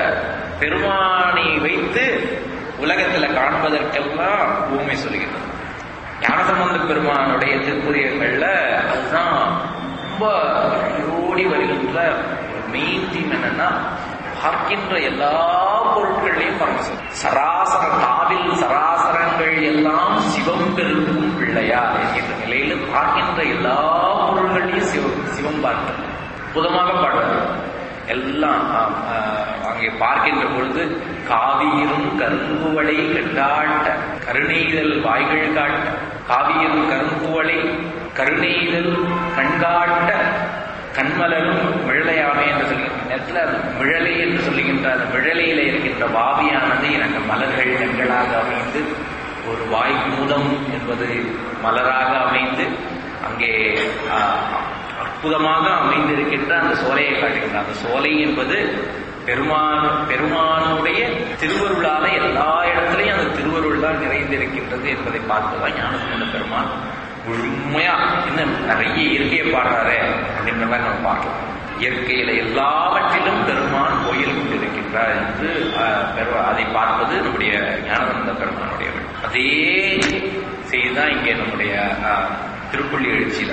பெருமானை வைத்து உலகத்துல காண்பதற்கெல்லாம் பூமி சொல்கிறது ஞானசம்பந்த பெருமானுடைய திருப்புரியங்கள்ல அதுதான் ரொம்ப ஓடி வருகின்ற ஒரு மெயின் தீம் என்னன்னா பார்க்கின்ற எல்லா பொருட்களையும் பரமசிவம் சராசர தாவில் சராசரங்கள் எல்லாம் சிவம் பெருக்கும் பிள்ளையா என்கின்ற நிலையில பார்க்கின்ற எல்லா பொருள்களையும் சிவம் சிவம் பார்க்கிறது புதமாக பாடுவார் எல்லாம் ஆம், ஆஹ், அங்கே பார்க்கின்ற பொழுது காவியிரும் கரும்புவளை கண்டாட்ட கருணைதல் வாய்கள் காட்ட காவியிரும் கரும்புவளை கருணைதல் கண்காட்ட கண்மலரும் மிழலையாமே என்று சொல்கின்ற நேரத்தில் அந்த மிழலை என்று சொல்லுகின்ற அந்த மிழலையில இருக்கின்ற பாவியானது எனக்கு மலர்கள் கண்களாக அமைந்து ஒரு வாய் மூலம் என்பது மலராக அமைந்து அங்கே ஆஹ், அற்புதமாக அமைந்திருக்கின்ற அந்த சோலையை காட்டுகின்ற அந்த சோலை என்பது பெருமான் பெருமானுடைய திருவருளால எல்லா இடத்துலையும் அந்த திருவருள் தான் நிறைந்திருக்கின்றது என்பதை பார்த்துதான் ஞானசம்பந்த பெருமான் முழுமையா இன்னும் நிறைய இயற்கையை பாடுறாரு அப்படின்ற மாதிரி நம்ம பார்க்கலாம் இயற்கையில எல்லாவற்றிலும் பெருமான் கோயில் கொண்டிருக்கின்றார் என்று ஆஹ், பெரு- அதை பார்ப்பது நம்முடைய ஞானசம்பந்த பெருமானுடைய வழி. அதே செய்திதான் இங்கே நம்முடைய ஆஹ், திருப்புள்ளி எழுச்சியில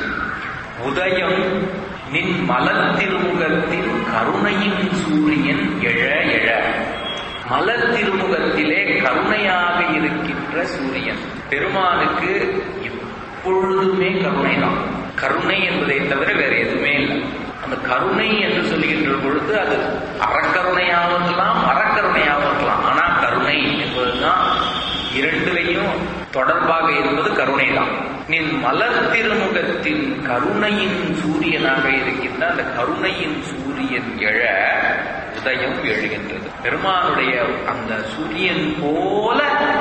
உதயம் நின் மலர் திருமுகத்தின் கருணையின் சூரியன் எழ எழ மலர் திருமுகத்திலே கருணையாக இருக்கின்ற சூரியன் பெருமானுக்கு எப்பொழுதுமே கருணை தான் கருணை என்பதை தவிர வேற எதுவுமே இல்லை அந்த கருணை என்று சொல்லுகின்ற பொழுது அது அறக்கருணையாகவும் இருக்கலாம் மரக்கருணையாகவும் இருக்கலாம் ஆனா கருணை என்பதுதான் இரண்டிலையும் தொடர்பாக இருப்பது கருணை தான் நின் மலர் திருமுகத்தின் கருணையின் சூரியனாக இருக்கின்ற அந்த கருணையின் சூரியன் எழ உதயம் எழுகின்றது பெருமானுடைய அந்த சூரியன் போல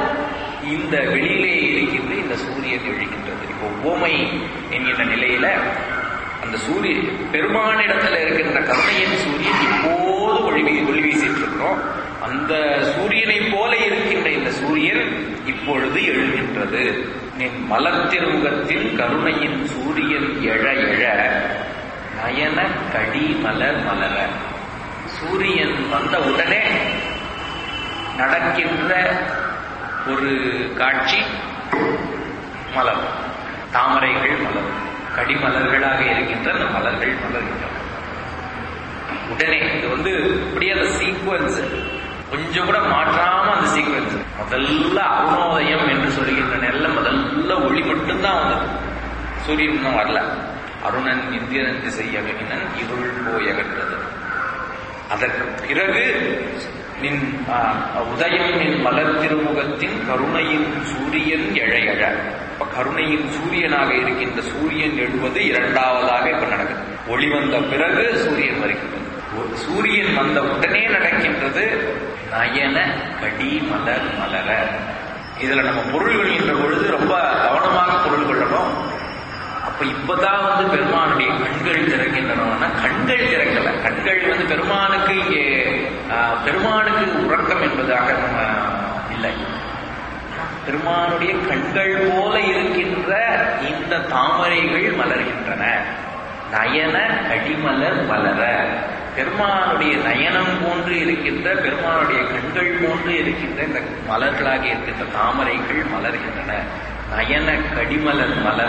இந்த வெளியிலே இருக்கின்ற இந்த சூரியன் எழுகின்றது இப்போ ஓமை என்கின்ற நிலையில அந்த சூரியன் பெருமானிடத்துல இருக்கின்ற கருணையின் சூரியன் இப்போது ஒளி வீ- ஒளி வீசிட்டு இருக்கிறோம் அந்த சூரியனை போல இருக்கின்ற இந்த சூரியன் இப்பொழுது எழுகின்றது நின் மலர்த்திருமுகத்தில் கருணையின் சூரியன் எழ எழ நயன கடி மலர் மலர சூரியன் வந்த உடனே நடக்கின்ற ஒரு காட்சி மலர் தாமரைகள் மலரும் கடிமலர்களாக இருக்கின்ற அந்த மலர்கள் மலர்கின்றன உடனே இது வந்து அப்படியே அந்த சீக்வன்ஸ் கொஞ்சம் கூட மாற்றாம அந்த சீக்வன்ஸ் முதல்ல அருணோதயம் என்று சொல்கின்ற நெல்ல முதல்ல ஒளி மட்டும்தான் வந்தது சூரியன் இன்னும் வரல அருணன் இந்திரன் திசை அகனினன் இருள் போய் அகன்றது அதற்கு பிறகு நின் ஆ, உதயம் நின் மலர் திருமுகத்தின் கருணையின் சூரியன் எழ எழ இப்ப கருணையின் சூரியனாக இருக்கின்ற சூரியன் எழுவது இரண்டாவதாக இப்ப நடக்குது ஒளி வந்த பிறகு சூரியன் வருகிறது ஒரு சூரியன் வந்த உடனே நடக்கின்றது நயன கடி மலர் மலர இதுல நம்ம பொருள் கொள்கின்ற பொழுது ரொம்ப கவனமாக பொருள் கொள்ளணும் அப்ப இப்பதான் வந்து பெருமானுடைய கண்கள் திறக்கின்றன கண்கள் திறக்கல கண்கள் வந்து பெருமானுக்கு இங்கே ஆஹ், பெருமானுக்கு உறக்கம் என்பதாக நம்ம இல்லை பெருமானுடைய கண்கள் போல இருக்கின்ற இந்த தாமரைகள் மலர்கின்றன நயன கடிமலர் மலர பெருமானுடைய நயனம் போன்று இருக்கின்ற பெருமானுடைய கண்கள் போன்று இருக்கின்ற இந்த மலர்களாக இருக்கின்ற தாமரைகள் மலர்கின்றன நயன கடிமலர் மலர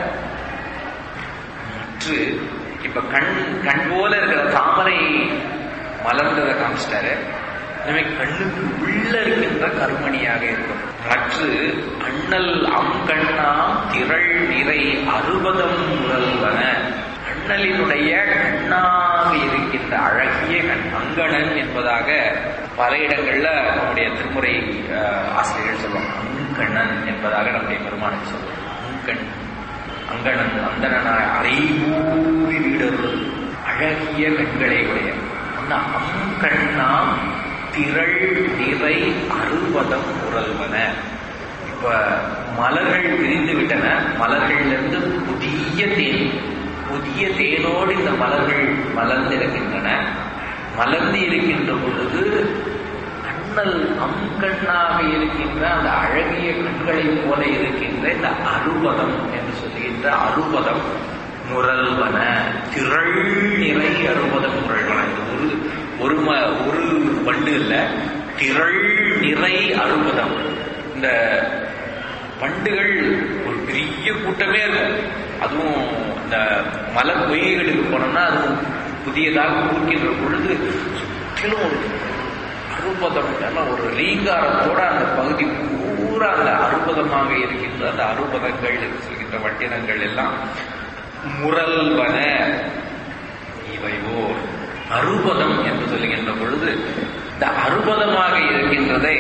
முற்று இப்ப கண் கண் போல இருக்கிற தாமரை மலர்ந்ததை காமிச்சிட்டாரு எனவே கண்ணுக்கு உள்ள இருக்கின்ற கருமணியாக இருக்கும் மற்று அண்ணல் அங்கண்ணாம் திரள் நிறை அறுபதம் முதல்வன அண்ணலினுடைய கண்ணாக இருக்கின்ற அழகிய கண் அங்கணன் என்பதாக பல இடங்கள்ல நம்முடைய திருமுறை அஹ், ஆசிரியர்கள் சொல்லுவாங்க அங்கண்ணன் என்பதாக நம்முடைய பெருமானுக்கு சொல்லுவாங்க அங்கண் அங்கணன் அந்தனாய் அரைபூரி வீடருள் அழகிய கண்களை உடைய அந்த அங்கண்ணாம் திரள் நிறை அறுபதம் உறல்வன இப்ப மலர்கள் விரிந்து விட்டன மலர்களிலிருந்து புதிய தேன் புதிய தேனோடு இந்த மலர்கள் மலர்ந்திருக்கின்றன மலர்ந்து இருக்கின்ற பொழுது அண்ணல் அங்கண்ணாக இருக்கின்ற அந்த அழகிய கண்களைப் போல இருக்கின்ற இந்த அறுபதம் என்று சொல்லுகின்ற அறுபதம் முரல்வன திரள் நிறை அறுபதம் முரல்வன இது ஒரு ஒரு ம ஒரு வண்டு இல்ல திரள் நிறை அறுபதம் இந்த வண்டுகள் ஒரு பெரிய கூட்டமே இருக்கும் அதுவும் இந்த மலை பொய்கைகளுக்கு போனோம்னா அதுவும் புதியதாக பூக்கின்ற பொழுது சுற்றிலும் ஒரு அறுபதம் எல்லாம் ஒரு ரீங்காரத்தோட அந்த பகுதி பூரா அந்த அறுபதமாக இருக்கின்ற அந்த அறுபதங்கள் என்று சொல்கின்ற வட்டினங்கள் எல்லாம் முரல்வன இவைவோ அறுபதம் என்று சொல்லுகின்ற பொழுது இந்த அறுபதமாக இருக்கின்றதை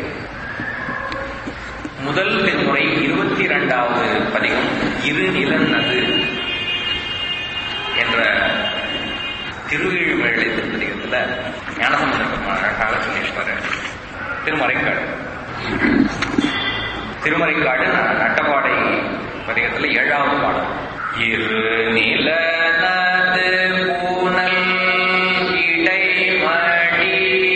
முதல் பெண்முறை இருபத்தி இரண்டாவது பதிகம் இரு நிலநது என்ற திருவிழிமழை திருப்பதிகத்துல ஞானசம்பந்த பெருமாள் அழகாக சொல்லியிருப்பாரு திருமறைக்காடு திருமறைக்காடு ந- நட்டபாடை பதிகத்துல ஏழாவது பாடல் இரு நிலநது பூனல் இடைமடி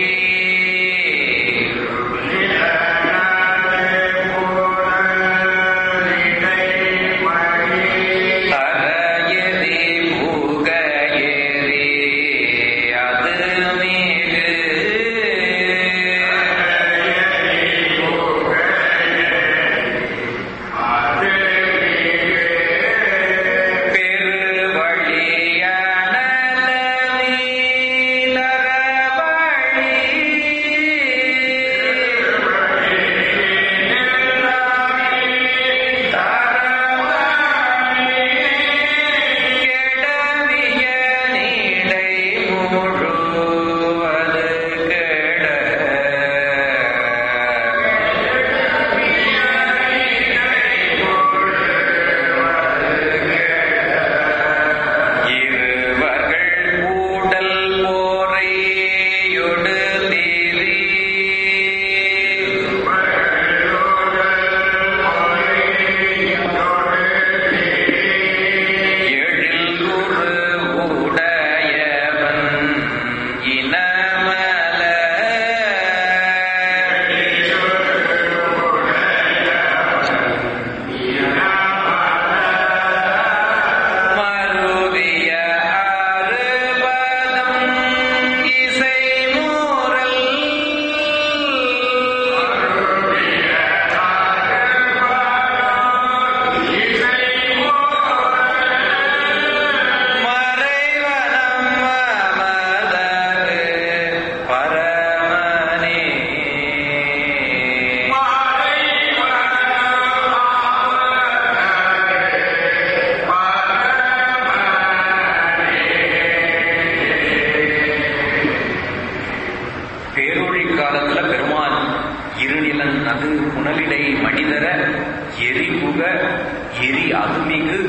தரையெறி புகையெறி அது மீது பெருவழி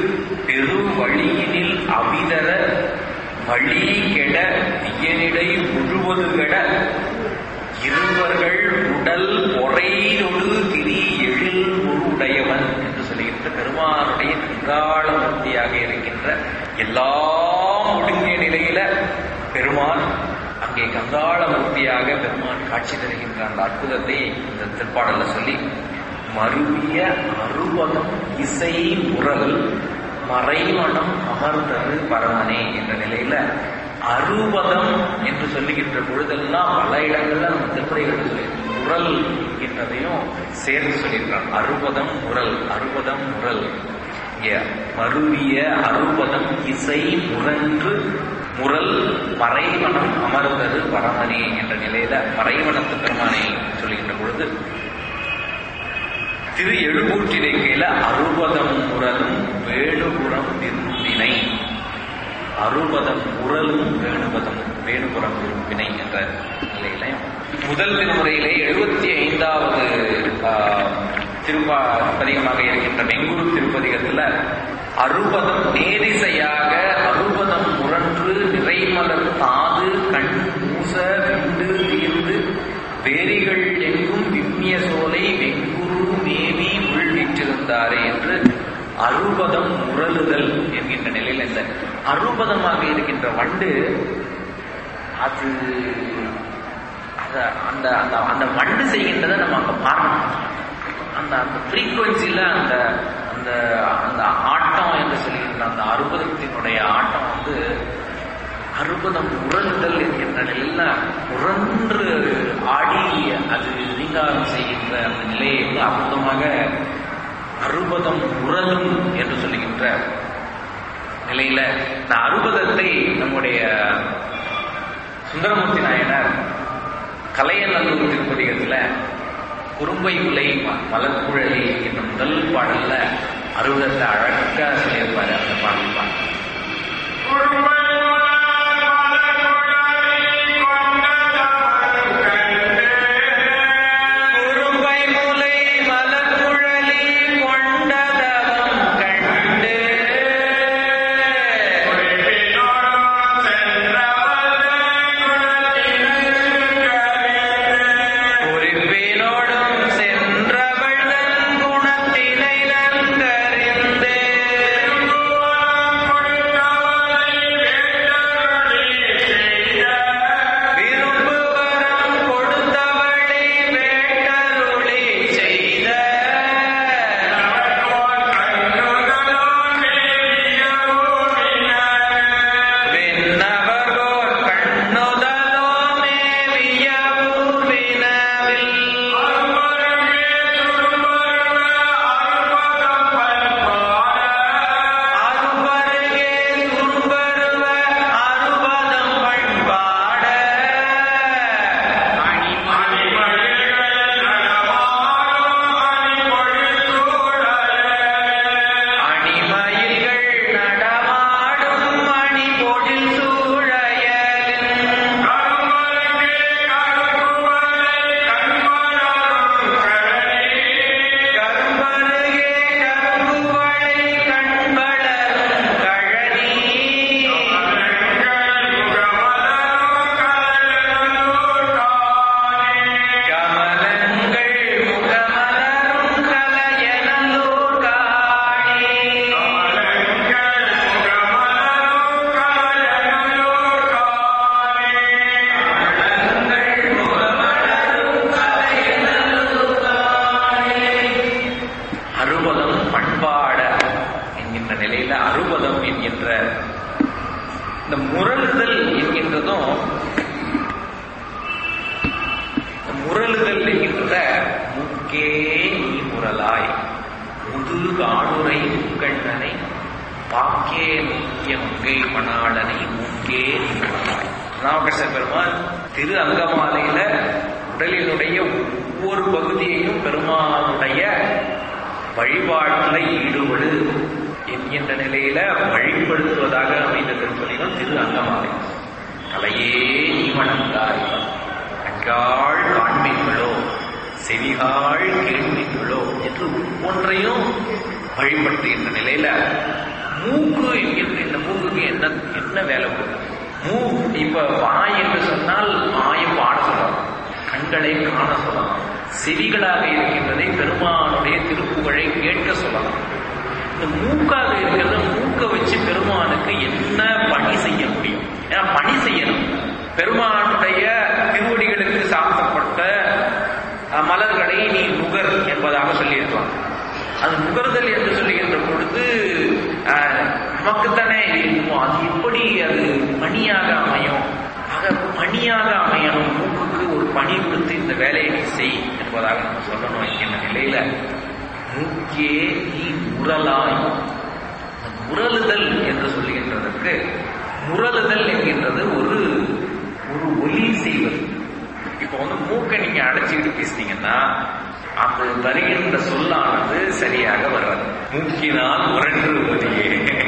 பெரு வழியினில் அவிதர வழி கெட வியனிடை முழுவது கெட இருவர்கள் உடல் பொறையொடு திரி எழில் உடையவன் என்று சொல்லுகின்ற பெருமானுடைய கங்காள மூர்த்தியாக இருக்கின்ற எல்லாம் ஒடுங்கிய நிலையில பெருமான் அங்கே கங்காள மூர்த்தியாக பெருமான் காட்சி தருகின்ற அந்த அற்புதத்தை இந்த திருப்பாடல்ல சொல்லி மருவிய அறுபதம் இசை முரல் மறைமணம் அமர்ந்தது பரமனே என்ற நிலையில அறுபதம் என்று சொல்லுகின்ற பொழுதெல்லாம் பல இடங்கள்ல நம்ம திருப்பதிகள் சொல்லி முரல் என்கின்றதையும் சேர்த்து சொல்லியிருக்காங்க அறுபதம் முரல் அறுபதம் முரல் இங்க மருவிய அறுபதம் இசை முரன்று முரல் மறைவனம் அமர்ந்தது பரமனே என்ற நிலையில மறைவனத்து பெருமானை சொல்லுகின்ற பொழுது திரு எழுபூற்றிடைக்கையில அறுபதம் முரலும் வேணுபுறம் விரும்பினை அறுபதம் உரலும் வேணுபதம் வேணுபுறம் விரும்பினை என்ற நிலையில முதல் திருமுறையிலே எழுபத்தி ஐந்தாவது திருப்பா பதிகமாக இருக்கின்ற வெங்குரு திருப்பதிகத்துல அறுபதம் நேரிசையாக அறுபதம் முரன்று நிறைமலர் தாது கண் மூச விண்டு தீர்ந்து வேரிகள் எங்கும் விம்மிய சோலை வெங்குரு மேவி உள்விற்றிருந்தாரே என்று அறுபதம் முரலுதல் என்கின்ற நிலையில் இந்த அறுபதமாக இருக்கின்ற வண்டு அது அத- அந்த அந்த அந்த வண்டு செய்கின்றதை நம்ம அங்க பார்க்கணும் அந்த அந்த ஃப்ரீக்குவன்சியில் அந்த அந்த அந்த ஆட்டம் என்று சொல்லுகின்ற அந்த அறுபதத்தினுடைய ஆட்டம் வந்து அறுபதம் உறங்குதல் என்கின்ற நிலையில உறன்று ஆடி அது ரீங்காரம் செய்கின்ற அந்த நிலையை வந்து அற்புதமாக அறுபதம் உரலும் என்று சொல்லுகின்ற நிலையில இந்த அறுபதத்தை நம்முடைய சுந்தரமூர்த்தி நாயனார் கலையநல்லூர் திருப்பதிகத்துல குறும்பை உலை மலர்குழலி என்ற முதல் பாடல்ல அறுபதத்தை அழகா சொல்லியிருப்பாரு அந்த பாடல் பாடல் குறும்பை முலை மலர்குழலி கொண்டதவம் கண்டு குறிப்பினோடும் சென்றவள் தன் குணத்தினை நன்கறிந்து விரும்புவரம் கொடுத்தவளை வேட்டருளி செய்த விண்ணவர்கோர் கண்ணுதலோ மேவிய பூவினவில் அருபருகே துன்பருவ அறுபதம் பண்பாட அணிமயில்கள் நடமாடும் மணி பொழில் சூழையலின் கரும்பருகே கரும்புவளை கண்பளரும் கழனி கமலங்கள் முகமலரும் கலையனல்லூர் காணி அறுபதம் பண்பாட என்கின்ற நிலையில அறுபதம் என்கின்ற இந்த முரளுதல் என்கின்றதும் இந்த முரளுதல் என்கின்ற முக்கே நீ முரலாய் முது காடுரை முக்கண்ணனை பாக்கே நோக்கிய மங்கை மணாளனை முக்கே நீ முரலாய் ராமகிருஷ்ண பெருமான் திரு அங்கமாலையில உடலினுடைய ஒவ்வொரு பகுதியையும் பெருமானுடைய வழிபாட்டில் ஈடுபடு என்கின்ற நிலையில வழிபடுத்துவதாக அமைந்த திருப்பதிகம் திரு அங்கமாலை கலையே நீ வணங்காய் கண்காள் காண்பீர்களோ செவிகாள் கேள்விகளோ என்று ஒவ்வொன்றையும் வழிபடுத்துகின்ற நிலையில மூக்கு என்கின்ற இந்த மூக்குக்கு என்ன என்ன வேலை கொடுக்கும் மூ இப்ப வாய் என்று சொன்னால் வாயை பாட சொல்லலாம் கண்களை காண சொல்லலாம் செவிகளாக இருக்கின்றதை பெருமானுடைய திருப்புகழை கேட்க சொல்லலாம் இந்த மூக்காக இருக்கிறத மூக்க வச்சு பெருமானுக்கு என்ன பணி செய்ய முடியும் ஏன்னா பணி செய்யணும் பெருமானுடைய திருவடிகளுக்கு சாத்தப்பட்ட அஹ், மலர்களை நீ நுகர் என்பதாக சொல்லியிருக்கலாம் அது நுகர்தல் என்று சொல்லுகின்ற பொழுது அஹ், நமக்குத்தானே இருக்குமோ அது எப்படி அது பணியாக அமையும் ஆக பணியாக அமையணும் மூக்குக்கு ஒரு பணி கொடுத்து இந்த வேலையை நீ செய் என்பதாக நம்ம சொல்லணும் என்கின்ற நிலையில மூக்கே நீ முரலாய் அந்த முரலுதல் என்று சொல்லுகின்றதற்கு முரலுதல் என்கின்றது ஒரு ஒரு ஒலி செய்வது இப்போ வந்து மூக்கை நீங்க அடைச்சிக்கிட்டு பேசுனீங்கன்னா அந்த வருகின்ற சொல்லானது சரியாக வராது மூக்கினால் முரண்டு ஒலியே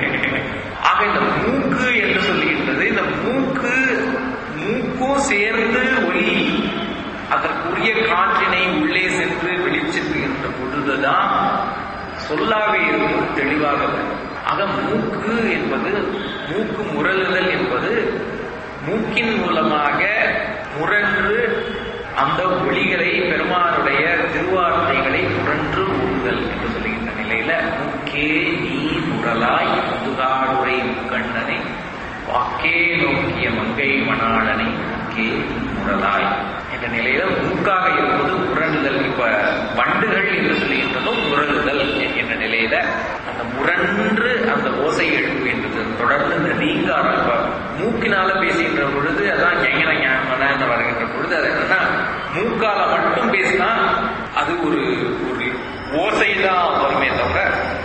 ஆக இந்த மூக்கு என்று சொல்லுகின்றது இந்த மூக்கு மூக்கும் சேர்ந்து ஒலி அதற்குரிய காற்றினை உள்ளே சென்று வெளிச்செல்கின்ற பொழுதுதான் சொல்லாக இருப்பது தெளிவாக வரும் ஆக மூக்கு என்பது மூக்கு முரலுதல் என்பது மூக்கின் மூலமாக முரன்று அந்த ஒளிகளை பெருமானுடைய திருவார்த்தைகளை முரன்று ஊறுதல் என்று சொல்லுகின்ற நிலையில மூக்கே நீ முரலாய் முதுகாடுரை முக்கண்ணனை வாக்கே நோக்கிய மங்கை மணாளனை மூக்கே நீ முரலாய் என்ற நிலையில மூக்காக இருப்பது முரண்டுதல் இப்ப வண்டுகள் என்று சொல்லுகின்றதும் முரண்டுதல் என்கின்ற நிலையில அந்த முரன்று அந்த ஓசை எழுப்புகின்றது தொடர்ந்து இந்த ரீங்காரம் இப்ப மூக்கினால பேசுகின்ற பொழுது அதான் ஞான ஞான வருகின்ற பொழுது அது என்னன்னா மூக்கால மட்டும் பேசினா அது ஒரு ஒரு ஓசை தான் வருமே தவிர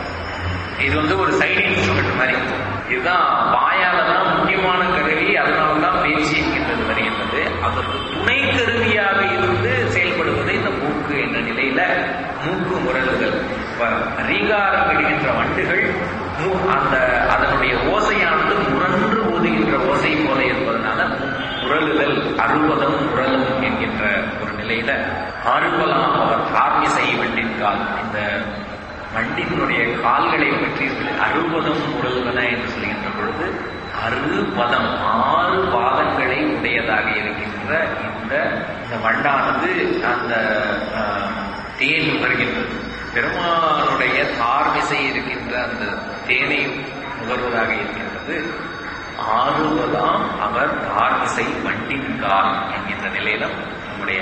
இது வந்து ஒரு சைடு இன்ஸ்ட்ருமெண்ட் மாதிரி இதுதான் வாயால தான் முக்கியமான கருவி அதனால தான் பேச்சு என்கின்றது வருகின்றது அதற்கு துணை கருவியாக இருந்து செயல்படுவது இந்த மூக்கு என்ற நிலையில மூக்கு முரல்கள் இப்ப ரீகாரம் விடுகின்ற வண்டுகள் மூ- அந்த அதனுடைய ஓசையானது முரன்று ஊதுகின்ற ஓசை போல இருப்பதனால முரலுதல் அறுபதம் முரலும் என்கின்ற ஒரு நிலையில ஆறுபலாம் அவர் தார்மிசை வண்டின்கால் இந்த வண்டியினுடைய கால்களை பற்றி சொல்லி அறுபதம் முரல்வன என்று சொல்கின்ற பொழுது அறுபதம் ஆறு பாதங்களை உடையதாக இருக்கின்ற இந்த இந்த வண்டானது அந்த ஆஹ், தேன் வருகின்றது பெருமானுடைய தார்மிசை இருக்கின்ற அந்த தேனை நுகர்வதாக இருக்கின்றது ஆறுவதாம் அவர் தார்மிசை வண்டின் கால் என்கின்ற நிலையில நம்முடைய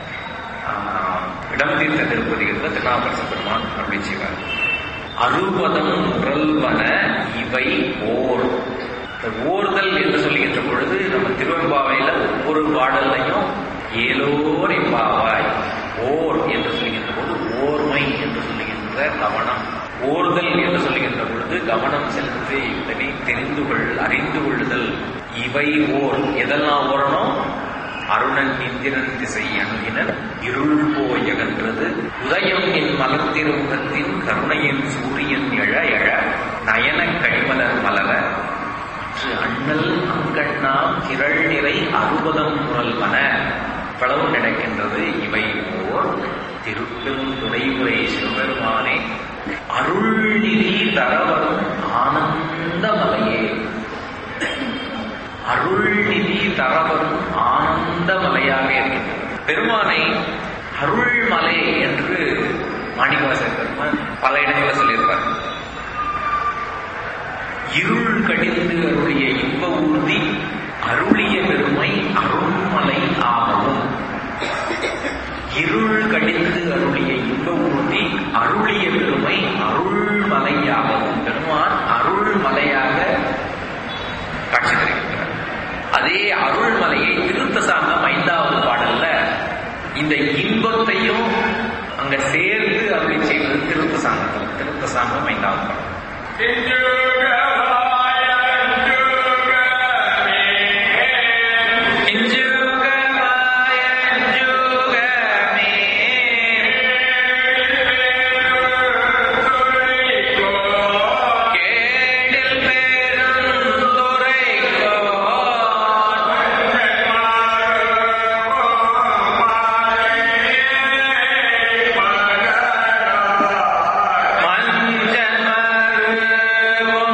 ஆஹ், இடம் தீர்த்த திருப்பதி இருந்த திருநாபரச பெருமான் அப்படி செய்வார் அறுபதம் முரல்வன இவை ஓர் இந்த ஓர்தல் என்று சொல்லுகின்ற பொழுது நம்ம திருவெம்பாவையில ஒவ்வொரு பாடல்லையும் ஏலோரை பாவாய் ஓர் என்று சொல்லுகின்ற போது ஓர்மை என்று சொல்லுகின்ற கவனம் ஓர்தல் என்று சொல்லுகின்ற பொழுது கவனம் செலுத்து இதனை தெரிந்து கொள் அறிந்து கொள்ளுதல் இவை ஓர் எதெல்லாம் ஓரணும் அருணன் இந்திரன் திசை அணுகினர் இருள் போய் அகன்றது உதயம் என் மலர்த்திருமுகத்தின் கருணையின் சூரியன் எழ எழ நயன கடிமலர் மலர அற்று அண்ணல் அங்கண்ணாம் திரள் நிறை அறுபதம் முரல்வன களவு நடக்கின்றது இவை ஓர் திருப்பெரும் துணைமுறை சிவபெருமானே அருள்நிதி தரவரும் ஆனந்த மலையே அருள்நிதி தரவரும் ஆனந்த மலையாக இருக்கின்றது பெருமானை அருள்மலை என்று மாணிக்கவாசர் பெருமான் பல இடங்களில் சொல்லியிருப்பார் இருள் கடிந்து அருளிய இன்ப ஊர்தி அருளிய பெருமை அருள்மலை ஆகவும் இருள் கடிந்து அருளிய இன்ப ஊர்தி அருளிய பெருமை அருள்மலையாகவும் பெருமான் அருள்மலையாக காட்சி தருகின்றார் அதே அருள்மலையை திருத்த சாங்கம் ஐந்தாவது பாடல்ல இந்த இன்பத்தையும் அங்க சேர்ந்து அருளி செய்வது திருத்த சாங்கத்தில் திருத்த சாங்கம் ஐந்தாவது பாடல் மஞ்சள் மருவோ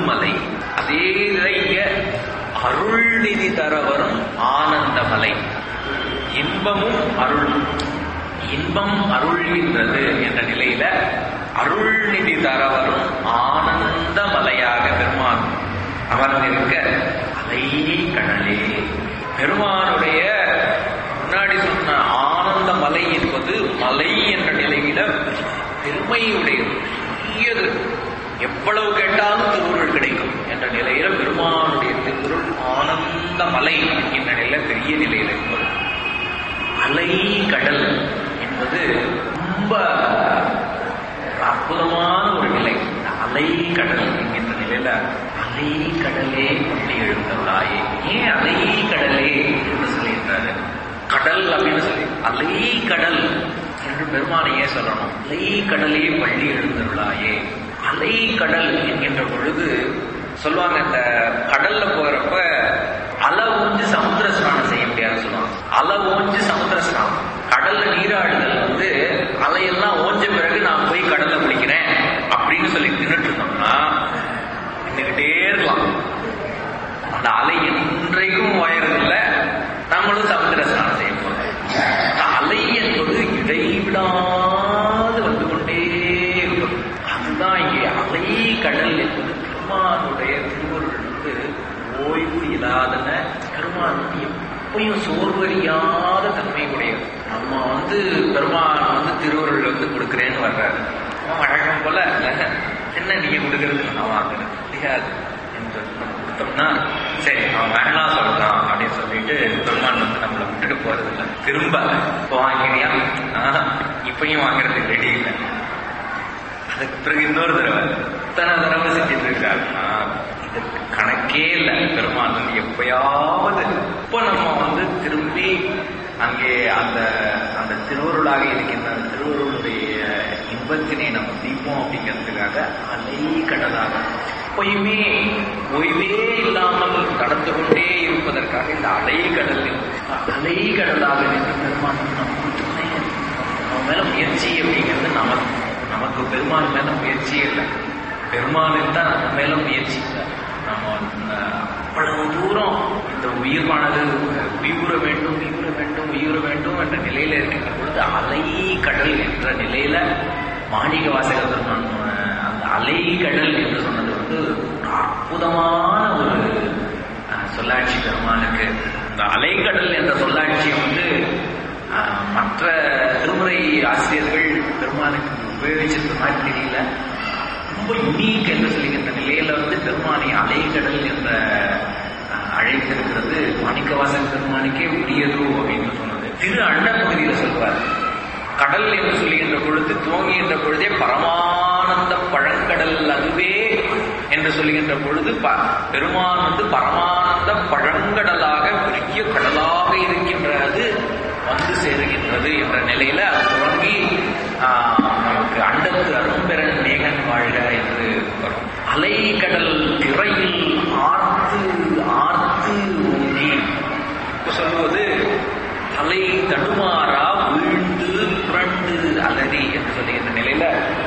அருள்மலை அதே இங்க அருள்நிதி தர வரும் ஆனந்தமலை இன்பமும் அருள் இன்பம் அருள்கின்றது என்ற நிலையில அருள்நிதி தர வரும் ஆனந்த மலையாக பெருமான் அமர்ந்திருக்க அலை கடலே பெருமானுடைய முன்னாடி சொன்ன ஆனந்த மலை என்பது மலை என்ற நிலையில பெருமையுடையது பெரியது எவ்வளவு கேட்டாலும் திருவுருள் கிடைக்கும் என்ற நிலையில பெருமானுடைய திருவுருள் ஆனந்த மலை என்ற நிலையில பெரிய நிலையில இருப்பது அலை கடல் என்பது ரொம்ப அற்புதமான ஒரு நிலை இந்த அலை கடல் என்கின்ற நிலையில அலை கடலே பள்ளி எழுந்தவளாயே ஏன் அலை கடலே என்று சொல்லியிருந்தாரு கடல் அப்படின்னு சொல்லி அலை கடல் என்று பெருமானை ஏன் சொல்லணும் அலை கடலே பள்ளி எழுந்தவளாயே அலை கடல் என்கின்ற பொழுது சொல்லுவாங்க இந்த கடல்ல போறப்ப அலை ஊஞ்சு சமுத்திர ஸ்நானம் செய்ய முடியாது சொல்லுவாங்க அலை ஊஞ்சு சமுத்திர ஸ்நானம் கடல்ல நீராடுதல் வந்து அலையெல்லாம் ஓஞ்ச பிறகு நான் போய் கடல்ல குளிக்கிறேன் அப்படின்னு சொல்லி நின்றுட்டு இருந்தோம்னா நின்றுகிட்டே இருக்கலாம் அந்த அலை இன்றைக்கும் உயரதில்லை நம்மளும் சமுத்திர ஸ்நானம் செய்ய போறோம் அந்த அலை என்பது இடைவிடாது வந்து கொண்டே இருக்கும் அதுதான் இங்கே அலை கடல் என்பது பெருமானுடைய திருவருள் வந்து ஓய்வு இல்லாதன பெருமான் வந்து எப்பயும் சோர்வறியாத தன்மை உடையது நம்ம வந்து பெருமான் வந்து திருவருள் வந்து கொடுக்குறேன்னு வர்றாரு அவன் வழக்கம் போல என்ன நீங்க கொடுக்கறது நான் வாங்குறேன் முடியாது என்று சொல்லி நம்ம கொடுத்தோம்னா சரி அவன் வேணாம் சொல்றான் அப்படின்னு சொல்லிட்டு பெருமான் வந்து நம்மளை விட்டுட்டு போறது இல்லை திரும்ப இப்போ வாங்கினியா ஆஹ், இப்பயும் வாங்குறதுக்கு ரெடி இல்லை அதுக்கு பிறகு இன்னொரு தடவை இத்தனை தடவை செஞ்சுட்டு இருக்காரு ஆஹ், இதுக்கு கணக்கே இல்லை பெருமாள் வந்து எப்பயாவது இப்போ நம்ம வந்து திரும்பி அங்கே அந்த அந்த திருவருளாக இருக்கின்ற அந்த திருவருளுடைய இன்பத்தினை நம்ம தீபம் அப்படிங்கிறதுக்காக அலை கடலாக எப்பயுமே ஓய்வே இல்லாமல் கடந்து கொண்டே இருப்பதற்காக இந்த அலை கடலில் அலை கடலாக நின்று பெருமான் வந்து நமக்கு துணை நம்ம மேல முயற்சி அப்படிங்கிறது நமக்கு நமக்கு பெருமாள் மேல முயற்சி இல்லை பெருமாளுக்கு தான் நம்ம மேல முயற்சி இல்லை நம்ம அஹ், அவ்வளவு தூரம் இந்த உயிர்வானது அஹ், உயிர வேண்டும் உயிர வேண்டும் உயிர வேண்டும் என்ற நிலையில இருக்கின்ற பொழுது அலை கடல் என்ற நிலையில மாணிக வாசக பெருமான் அஹ், அந்த அலை கடல் என்று சொன்னது வந்து ஒரு அற்புதமான ஒரு அஹ், சொல்லாட்சி பெருமானுக்கு இந்த அலைக்கடல் என்ற சொல்லாட்சியை வந்து ஆஹ், மற்ற திருமுறை ஆசிரியர்கள் பெருமானுக்கு உபயோகிச்சிருக்க மாதிரி தெரியல ரொம்ப யுனீக் என்று சொல்லுகின்ற நிலையில வந்து பெருமானை அலைக்கடல் என்ற ஆஹ், அழைத்திருக்கிறது மாணிக்கவாசன் பெருமானுக்கே உரியதோ அப்படின்னு சொன்னது திரு அண்ட பகுதியில சொல்வார் கடல் என்று சொல்லுகின்ற பொழுது துவங்குகின்ற பொழுதே பரமானந்த பழங்கடல் அதுவே என்று சொல்லுகின்ற பொழுது ப- பெருமான் வந்து பரமானந்த பழங்கடலாக பெரிய கடலாக இருக்கின்றது வந்து சேருகின்றது என்ற நிலையில அது துவங்கி ஆஹ், நமக்கு அண்டத்து அரும்பெறன் மேகன் வாழ்க என்று வரும் அலைக்கடல் திரையில் ஆர்த்து ஆர்த்து ஊங்கி இப்ப சொல்லுவது தலை தடுமாறா வீழ்ந்து புரண்டு அலறி என்று சொல்லுகின்ற நிலையில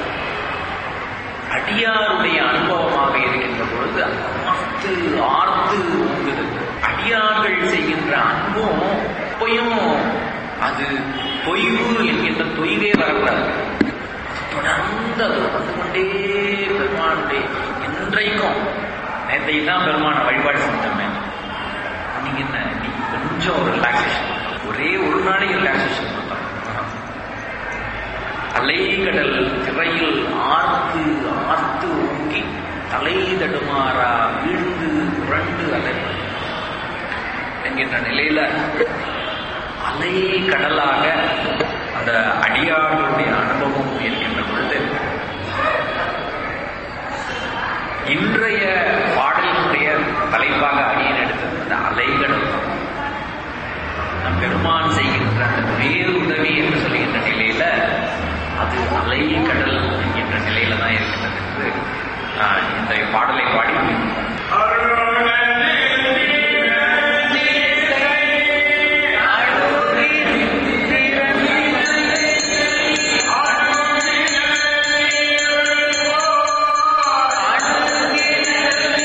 அடியாருடைய அனுபவமாக இருக்கின்ற பொழுது ஆர்த்து ஆர்த்து ஊங்குது அடியார்கள் செய்கின்ற அன்பும் எப்பயும் அது தொய்வு என்கின்ற தொய்வே வரக்கூடாது தொடர்ந்து அது வந்து கொண்டே பெருமானுடைய இன்றைக்கும் நேற்றைக்கு தான் பெருமான வழிபாடு செஞ்சோமே நீங்க என்ன நீங்க கொஞ்சம் ஒரு ரிலாக்ஸேஷன் ஒரே ஒரு நாளைக்கு ரிலாக்ஸேஷன் பண்ணலாம் அலைகடல் திரையில் ஆர்த்து ஆர்த்து ஓங்கி தலை தடுமாறா வீழ்ந்து புரண்டு அலை என்கின்ற நிலையில அலை கடலாக அந்த அடியார்களுடைய அனுபவம் இருக்கின்ற பொழுது இன்றைய பாடலினுடைய தலைப்பாக அடியன் எடுத்தது அந்த அலைகடல் நம் பெருமான் செய்கின்ற அந்த வேறு உதவி என்று சொல்லுகின்ற நிலையில அது அலைகடல் என்கின்ற நிலையில தான் இருக்கின்றது என்று ஆஹ், இந்த பாடலை பாடி அருள்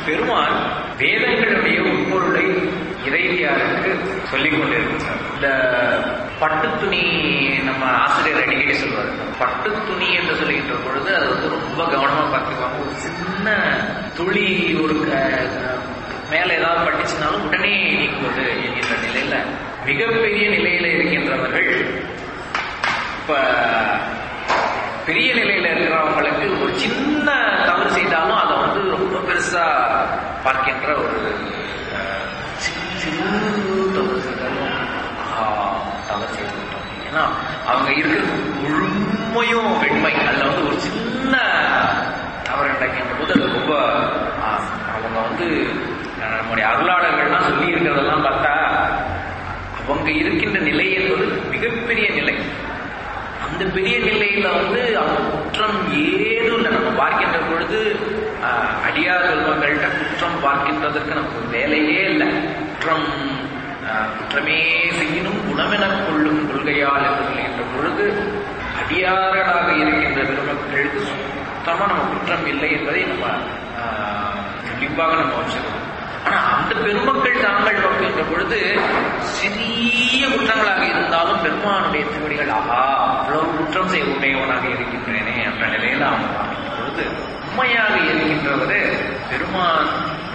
பெருமான் வேதங்களுடைய உட்பொருளை இறைவியாருக்கு சொல்லிக் கொண்டிருக்கிறார் இந்த பட்டு துணி நம்ம ஆசிரியர் அடிக்கடி சொல்வார் பட்டு துணி என்று சொல்லுகின்ற பொழுது அது வந்து ரொம்ப கவனமா பார்த்துக்குவாங்க ஒரு சின்ன துளி ஒரு க- மேல ஏதாவது பட்டுச்சுனாலும் உடனே நீக்குவது என்கின்ற நிலையில மிகப்பெரிய நிலையில இருக்கின்றவர்கள் இப்ப பெரிய நிலையில இருக்கிறவங்களுக்கு ஒரு சின்ன தவறு செய்தாலும் அதை வந்து ரொம்ப பெருசா பார்க்கின்ற ஒரு அஹ், சிறு சிறு தவறு செய்தாலும் ஆஹா, தவறு செய்து விட்டோம் ஏன்னா அவங்க இருக்கிறது முழுமையும் வெண்மை அதுல வந்து ஒரு சின்ன தவறு நடக்கின்ற போது அது ரொம்ப ஆஹ், அவங்க வந்து அஹ், நம்முடைய அருளாளர்கள்லாம் சொல்லி இருக்கிறதெல்லாம் பார்த்தா அவங்க இருக்கின்ற நிலை என்பது மிகப்பெரிய நிலை அந்த பெரிய நிலையில வந்து அவங்க குற்றம் ஏதும் இல்லை நம்ம பார்க்கின்ற பொழுது ஆஹ், அடியார் செல்வங்கள்ட்ட குற்றம் பார்க்கின்றதற்கு நமக்கு வேலையே இல்லை குற்றம் ஆஹ், குற்றமே செய்யணும் குணமெனக் கொள்ளும் கொள்கையால் என்று சொல்கின்ற பொழுது அடியார்களாக இருக்கின்ற பெருமக்களுக்கு சுத்தமா நம்ம குற்றம் இல்லை என்பதை நம்ம ஆஹ், தெளிவாக நம்ம வச்சிருக்கோம் ஆனா அந்த பெருமக்கள் தாங்கள் நோக்கின்ற பொழுது சிறிய குற்றங்களாக இருந்தாலும் பெருமானுடைய திருவடிகள் ஆஹா அவ்வளவு குற்றம் செய்ய உடையவனாக இருக்கின்றேனே என்ற நிலையில அவன் பார்க்கின்ற பொழுது உண்மையாக இருக்கின்றவர் பெருமான்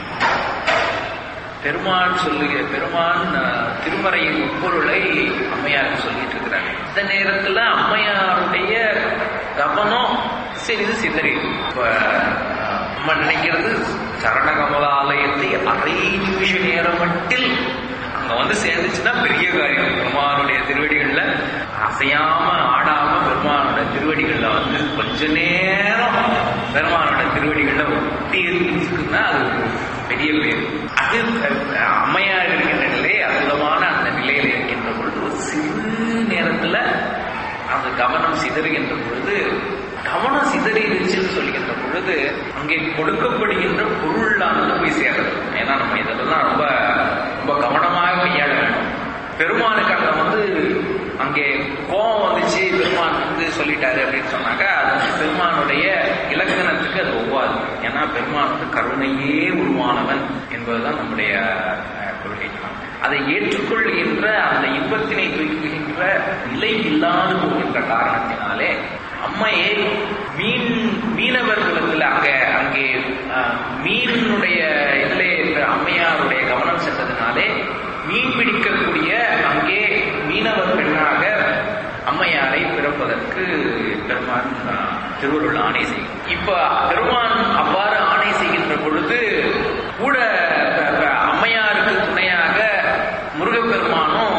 பெருமான் சொல்லுகிற பெருமான் அஹ், திருமறையின் உட்பொருளை அம்மையாருக்கு சொல்லிட்டு இருக்கிறாங்க இந்த நேரத்துல அம்மையாருடைய கவனம் சிறிது சிதறி இப்ப அஹ், நம்ம நினைக்கிறது சரணகமல ஆலயத்தை அரை நிமிஷ நேரம் மட்டில் அங்க வந்து சேர்ந்துச்சுன்னா பெரிய காரியம் பெருமானுடைய திருவடிகள்ல அசையாம ஆடாம பெருமானுடைய திருவடிகள்ல வந்து கொஞ்ச நேரம் பெருமானோட திருவடிகள்ல ஒட்டி இருக்குன்னா அது ஒரு பெரிய பேர் அது அஹ், அம்மையார் இருக்கின்ற நிலை அற்புதமான அந்த நிலையில இருக்கின்ற பொழுது ஒரு சிறு நேரத்துல அந்த கவனம் சிதறுகின்ற பொழுது கவனம் சிதறிடுச்சுன்னு சொல்கின்ற பொழுது அங்கே கொடுக்கப்படுகின்ற பொருளானது போய் சேருது ஏன்னா நம்ம இதெல்லாம் ரொம்ப ரொம்ப கவனமாக கையாள வேண்டும் பெருமானுக்கு அங்க வந்து அங்கே கோபம் வந்துச்சு பெருமான் வந்து சொல்லிட்டாரு அப்படின்னு சொன்னாக்க அது வந்து பெருமானுடைய இலக்கணத்துக்கு அது ஒவ்வாது ஏன்னா பெருமான் வந்து கருணையே உருவானவன் என்பதுதான் நம்முடைய அஹ், கொள்கை அதை ஏற்றுக்கொள்கின்ற அந்த இன்பத்தினை தூக்குகின்ற நிலை இல்லாது போகின்ற காரணத்தினாலே அம்மையை மீன் மீனவர்களுக்கு அங்க அங்கே அஹ், மீனுடைய இதிலே அம்மையாருடைய கவனம் சென்றதுனாலே மீன் பிடிக்கக்கூடிய அங்கே மீனவர் பெண்ணாக அம்மையாரை பிறப்பதற்கு பெருமான் அஹ், திருவருள் ஆணை செய்யும் இப்ப பெருமான் அவ்வாறு ஆணை செய்கின்ற பொழுது கூட ப- ப- அம்மையாருக்கு துணையாக முருகப்பெருமானும்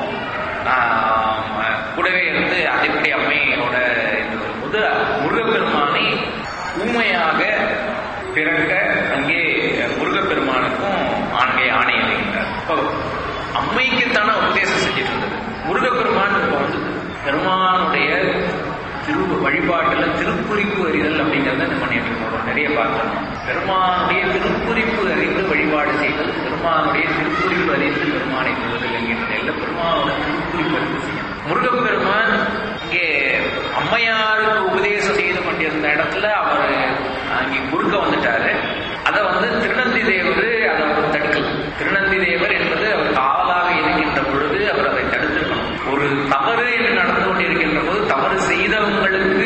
ஆஹ், கூடவே இருந்து அதிபடி அம்மையோட இருந்து வரும்போது முருகப்பெருமானை ஊமையாக பிறக்க அங்கே முருகப்பெருமானுக்கும் அங்கே ஆணை எழுகின்றார் இப்போ அம்மைக்குத்தானே உபதேசம் செஞ்சுட்டு இருந்தது முருகப்பெருமான் இப்போ வந்து பெருமானுடைய திரு வழிபாட்டுல திருக்குறிப்பு அறிதல் அப்படிங்கறத நம்ம நேற்று போறோம் நிறைய பார்த்தோம் பெருமானுடைய திருக்குறிப்பு அறிந்து வழிபாடு செய்தல் பெருமானுடைய திருக்குறிப்பு அறிந்து பெருமானை தொழுதல் என்கின்ற நிலையில பெருமானோட திருக்குறிப்பு அறிந்து செய்யணும் முருகப்பெருமான் இங்கே அம்மையாருக்கு உபதேசம் செய்து கொண்டிருந்த இடத்துல அவர் அங்கே குறுக்க வந்துட்டாரு அதை வந்து திருநந்தி தேவர் அதை அவர் தடுக்கல திருநந்தி தேவர் என்பது அவர் காவலாக இருக்கின்ற பொழுது அவர் அதை தடுத்திருக்கணும் ஒரு தவறு என்று நடந்து கொண்டிருக்கின்ற போது தவறு செய்தவங்களுக்கு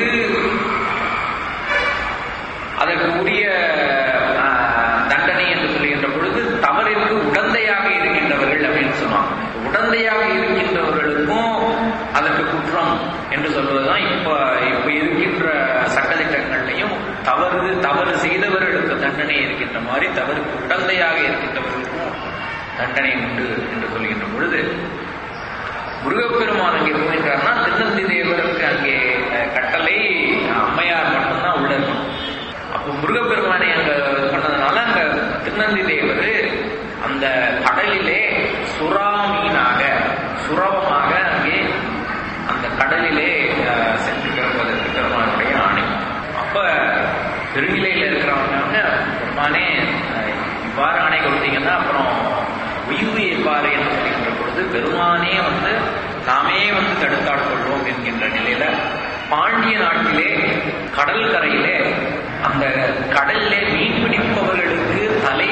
அதற்கு உரிய ஆஹ், தண்டனை என்று சொல்லுகின்ற பொழுது தவறிற்கு உடந்தையாக இருக்கின்றவர்கள் அப்படின்னு சொன்னாங்க உடந்தையாக இருக்கின்றவர்களுக்கும் அதற்கு குற்றம் என்று சொல்வதுதான் இப்ப இப்ப இருக்கின்ற சட்டத்திட்டங்கள்லையும் தவறு தவறு செய்தவர்களுக்கு தண்டனை இருக்கின்ற மாதிரி தவறுக்கு உடந்தையாக இருக்கின்றவர்களுக்கும் தண்டனை உண்டு என்று சொல்கின்ற பொழுது முருகப்பெருமான் அங்கே போகின்றார்னா திருநந்தி தேவருக்கு அங்கே அஹ், கட்டளை அம்மையார் மட்டும்தான் உள்ள இருக்கணும் அப்போ முருகப்பெருமானை அங்க இது பண்ணதுனால அங்க திருநந்தி தேவர் அந்த கடலிலே சுறா மீனாக சுரவமாக அங்கே அந்த கடலிலே அஹ், சென்று பிறப்பதற்கு பெருமானுடைய ஆணை அப்ப பெருநிலையில இருக்கிறவங்க பெருமானே அஹ், இவ்வாறு ஆணை கொடுத்தீங்கன்னா அப்புறம் உய்வு எவ்வாறு என்று சொல்கின்ற பொழுது பெருமானே வந்து நாமே வந்து தடுத்தாட் கொள்வோம் என்கின்ற நிலையில பாண்டிய நாட்டிலே கடல் கரையிலே அந்த கடல்லே மீன் பிடிப்பவர்களுக்கு தலை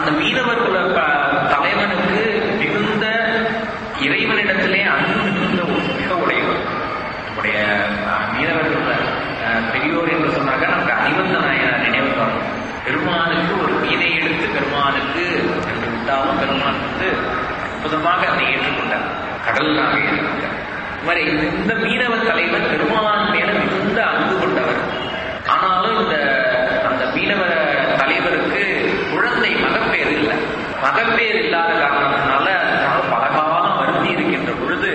அந்த மீனவர் குல ப- தலைவனுக்கு மிகுந்த இறைவனிடத்திலே அன்பு மிகுந்த ஒரு மிக உடையவர் நம்முடைய அஹ், மீனவர் குல, அஹ், பெரியோர் என்று சொன்னாக்க நமக்கு அதிபந்த நாயனார் நினைவு வரும் பெருமானுக்கு ஒரு மீனை எடுத்து பெருமானுக்கு என்று விட்டாலும் பெருமான் வந்து அற்புதமாக அதை ஏற்றுக்கொண்டார் கடலாக ஏற்றுக்கொண்டார் இது மாதிரி இந்த மீனவ தலைவர் பெருமான் மேல மிகுந்த அன்பு கொண்டவர் ஆனாலும் இந்த அந்த மீனவ தலைவருக்கு குழந்தை மகப்பேறு இல்லை மகப்பேறு இல்லாத காரணத்தினால அதனால பல காலம் வருந்தி இருக்கின்ற பொழுது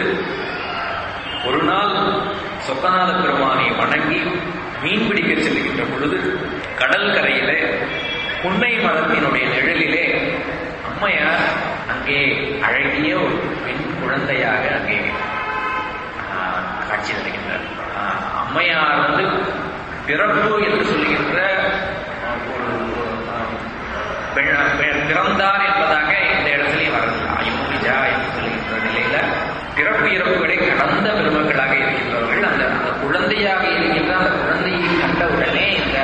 ஒரு நாள் சொக்கநாத பெருமானை வணங்கி மீன் பிடிக்க செல்கின்ற பொழுது கடல் கரையிலே புன்னை மரத்தினுடைய நிழலிலே அம்மையார் அங்கே அழகிய ஒரு பெண் குழந்தையாக அங்கே ஆஹ், காட்சி தருகின்றார் ஆஹ், அம்மையார் வந்து பிறப்பு என்று சொல்லுகின்ற ஆஹ், ஒரு ஆஹ், பெண் பெண் பிறந்தார் என்பதாக இந்த இடத்துலையும் வரல அயோனிஜா என்று சொல்லுகின்ற நிலையில பிறப்பு இறப்புகளை கடந்த பெருமக்களாக இருக்கின்றவர்கள் அந்த அந்த குழந்தையாக இருக்கின்ற அந்த குழந்தையை கண்டவுடனே இந்த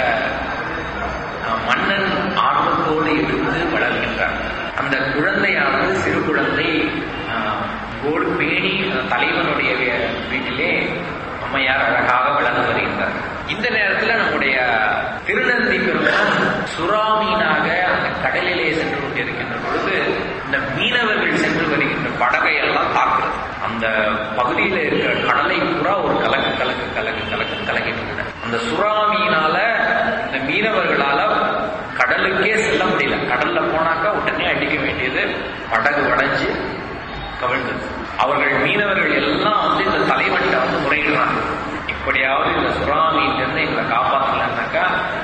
அஹ், மன்னன் ஆர்வத்தோடு இருந்து வளர்கின்றார் அந்த குழந்தையானது சிறு குழந்தை அஹ், கோடு பேணி அந்த தலைவனுடைய வீட்டிலே அம்மையார் அழகாக வளர்ந்து வருகின்றார் இந்த நேரத்துல நம்முடைய திருநந்தி பெருமான் சுறாமீனாக அந்த கடலிலே சென்று கொண்டிருக்கின்ற பொழுது இந்த மீனவர்கள் சென்று வருகின்ற படகை எல்லாம் தாக்குறது அந்த பகுதியில இருக்கிற கடலை பூரா ஒரு கலக்கு கலக்கு கலக்கு கலக்கு கலக்கிட்டு இருந்தது. அந்த சுறாமீனால இந்த மீனவர்களால கடலுக்கே செல்ல முடியல கடல்ல போனாக்கா உடனே அடிக்க வேண்டியது படகு உடைஞ்சு கவிழ்ந்தது அவர்கள் மீனவர்கள் எல்லாம் வந்து இந்த தலைவன்கிட்ட வந்து முறையிடுறாங்க இப்படியாவது இந்த சுறாமியிலிருந்து எங்களை காப்பாற்றலன்னாக்கா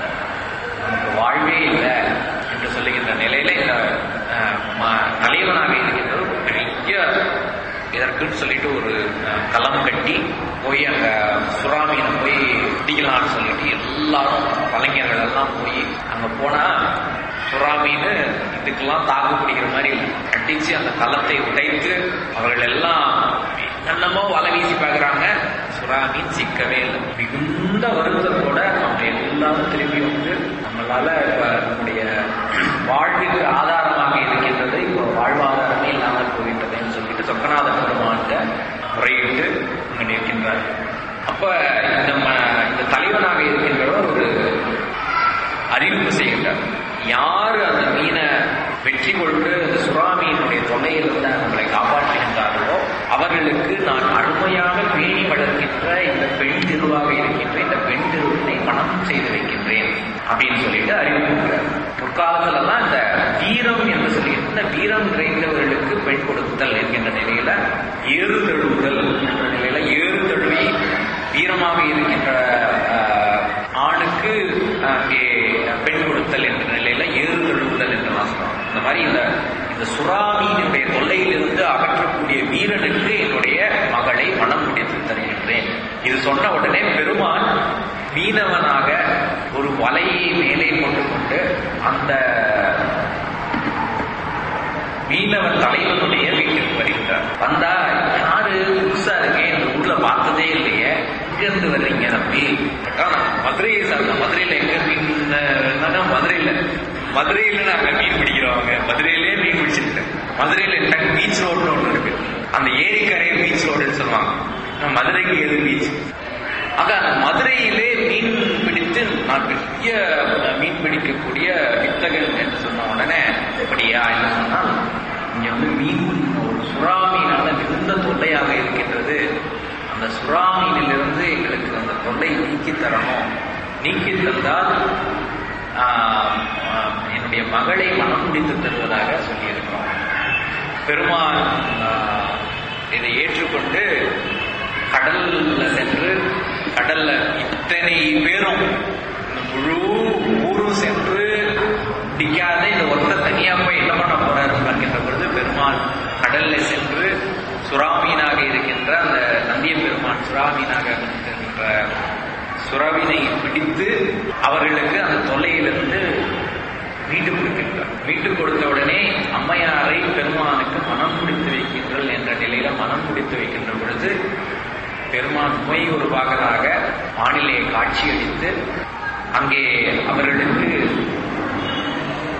நமக்கு வாழ்வே இல்லை என்று சொல்லுகின்ற நிலையில இந்த அஹ், ம- தலைவனாக இருக்கின்ற ஒரு பெரிய இதற்குன்னு சொல்லிட்டு ஒரு அஹ், களம் கட்டி போய் அங்க சுறாமீனை போய் பிடிக்கலாம்னு சொல்லிட்டு எல்லாரும் கலைஞர்கள் எல்லாம் போய் அங்க போனா சுறாமீன் இதுக்கெல்லாம் தாக்கு பிடிக்கிற மாதிரி இல்லை அடிச்சு அந்த களத்தை உடைத்து அவர்கள் எல்லாம் என்னமோ வலை வீசி பார்க்கறாங்க சுறாமீன் சிக்கவே இல்லை மிகுந்த வருத்தத்தோட அவங்க எல்லாரும் திரும்பி வந்து நம்மளால இப்ப நம்முடைய வாழ்விற்கு ஆதாரமாக இருக்கின்றது இப்போ வாழ்வாதாரமே இல்லாமல் போகின்றதுன்னு சொல்லிட்டு சொக்கநாத பெருமான்கிட்ட முறையிட்டு அங்க நிற்கின்றார் அப்ப இந்த ம- இந்த தலைவனாக இருக்கின்றவர் ஒரு அறிவிப்பு செய்கின்றார் யாரு அந்த மீனை வெற்றி கொண்டு அந்த சுறாமியினுடைய தொல்லையிலிருந்து நம்மளை காப்பாற்றுகின்றார்களோ அவர்களுக்கு நான் அருமையாக பேணி வளர்க்கின்ற இந்த பெண் திருவாக இருக்கின்ற இந்த பெண் திருவினை மனம் செய்து வைக்கின்றேன் அப்படின்னு சொல்லிட்டு அறிவிக்கிறார் முற்காலத்துல எல்லாம் இந்த வீரம் என்று சொல்லுகின்ற இந்த வீரம் நிறைந்தவர்களுக்கு பெண் கொடுத்தல் என்கின்ற நிலையில ஏறு தழுவுதல் என்ற நிலையில ஏறு தழுவி வீரமாக இருக்கின்ற ஆஹ், ஆணுக்கு அங்கே பெண் கொடுத்தல் என்ற நிலையில ஏறு தழுவுதல் என்று நான் சொல்றோம் இந்த மாதிரி இந்த இந்த சுறாமீனுடைய தொல்லையிலிருந்து அகற்றக்கூடிய வீரனுக்கு என்னுடைய மகளை மனம் முடித்து தருகின்றேன் இது சொன்ன உடனே பெருமான் மீனவனாக ஒரு வலையை மேலே கொண்டு கொண்டு அந்த மீனவன் தலைவனுடைய வீட்டுக்கு வருகின்றார் வந்தா யாரு புதுசா இருக்கேன் இந்த ஊர்ல பார்த்ததே இல்லையே எங்க இருந்து வர்றீங்க தம்பி கேட்டா, நான் மதுரையை சார்ந்த மதுரையில எங்க மீன் என்னன்னா மதுரையில மதுரையில நாங்க மீன் பிடிக்கிறவங்க மதுரையிலே மீன் பிடிச்சிருக்கேன் மதுரையில டக் பீச் ரோடுன்னு ஒன்று இருக்கு அந்த ஏரிக்கரை பீச் ரோடுன்னு சொல்லுவாங்க நான் மதுரைக்கு எது பீச் ஆக அந்த மதுரையிலே மீன் பிடித்து நான் பெரிய மீன் பிடிக்கக்கூடிய வித்தகன் என்று சொன்ன உடனே எப்படியா என்று சொன்னால் இங்க வந்து மீன் ஒரு சுறா மீனால மிகுந்த தொல்லையாக இருக்கின்றது அந்த சுறா மீனிலிருந்து எங்களுக்கு அந்த தொல்லை நீக்கி தரணும் நீக்கி தந்தால் ஆஹ், ஆஹ், என்னுடைய மகளை மனம் முடித்து தருவதாக சொல்லியிருக்கிறோம் பெருமான் ஆஹ், இதை ஏற்றுக்கொண்டு கடல்ல சென்று கடல்ல இத்தனை பேரும் இந்த முழு ஊரும் சென்று பிடிக்காத இந்த ஒத்த தனியா போய் என்ன பண்ண போறாரு பார்க்கின்ற பொழுது பெருமான் கடல்ல சென்று சுறாமீனாக இருக்கின்ற அந்த நந்திய பெருமான் சுறாமீனாக இருக்கின்ற சுறாவினை பிடித்து அவர்களுக்கு அந்த தொல்லையிலிருந்து மீட்டு கொடுக்கின்றார் மீட்டு கொடுத்த உடனே அம்மையாரை பெருமானுக்கு மனம் முடித்து வைக்கின்றல் என்ற நிலையில மனம் முடித்து வைக்கின்ற பொழுது பெருமான் நோய் ஒரு பாகனாக வானிலையை காட்சியளித்து அங்கே அவர்களுக்கு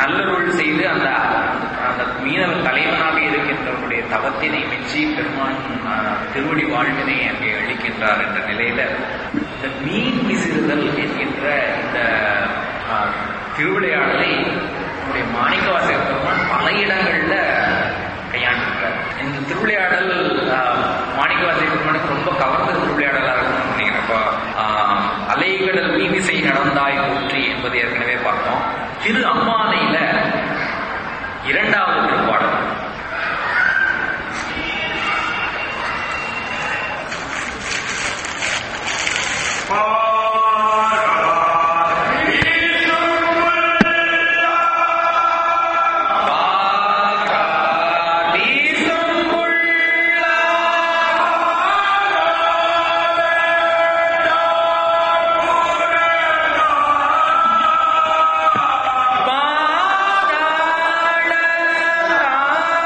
நல்லருள் செய்து அந்த அந்த மீனவர் தலைவனாக இருக்கின்றவருடைய தவத்தினை மெச்சி பெருமான் ஆஹ், திருவடி வாழ்வினை அங்கே அளிக்கின்றார் என்ற நிலையில இந்த மீன் விசிறுதல் என்கின்ற இந்த ஆஹ், திருவிளையாடலை நம்முடைய மாணிக்கவாசக பெருமான் பல இடங்கள்ல கையாண்டிருக்கிறார் இந்த திருவிளையாடல் ஆஹ், மாணிக்கவாசக பெருமானுக்கு ரொம்ப கவர்ந்த திருவிளையாடலாக இருக்கும்னு நினைக்கிறேன் இப்போ ஆஹ், அலைகடல் மீனிசை நடந்தாய் போற்றி என்பது ஏற்கனவே பார்த்தோம் திரு அம்மானையில இரண்டாவது திருப்பாடல் பாதாள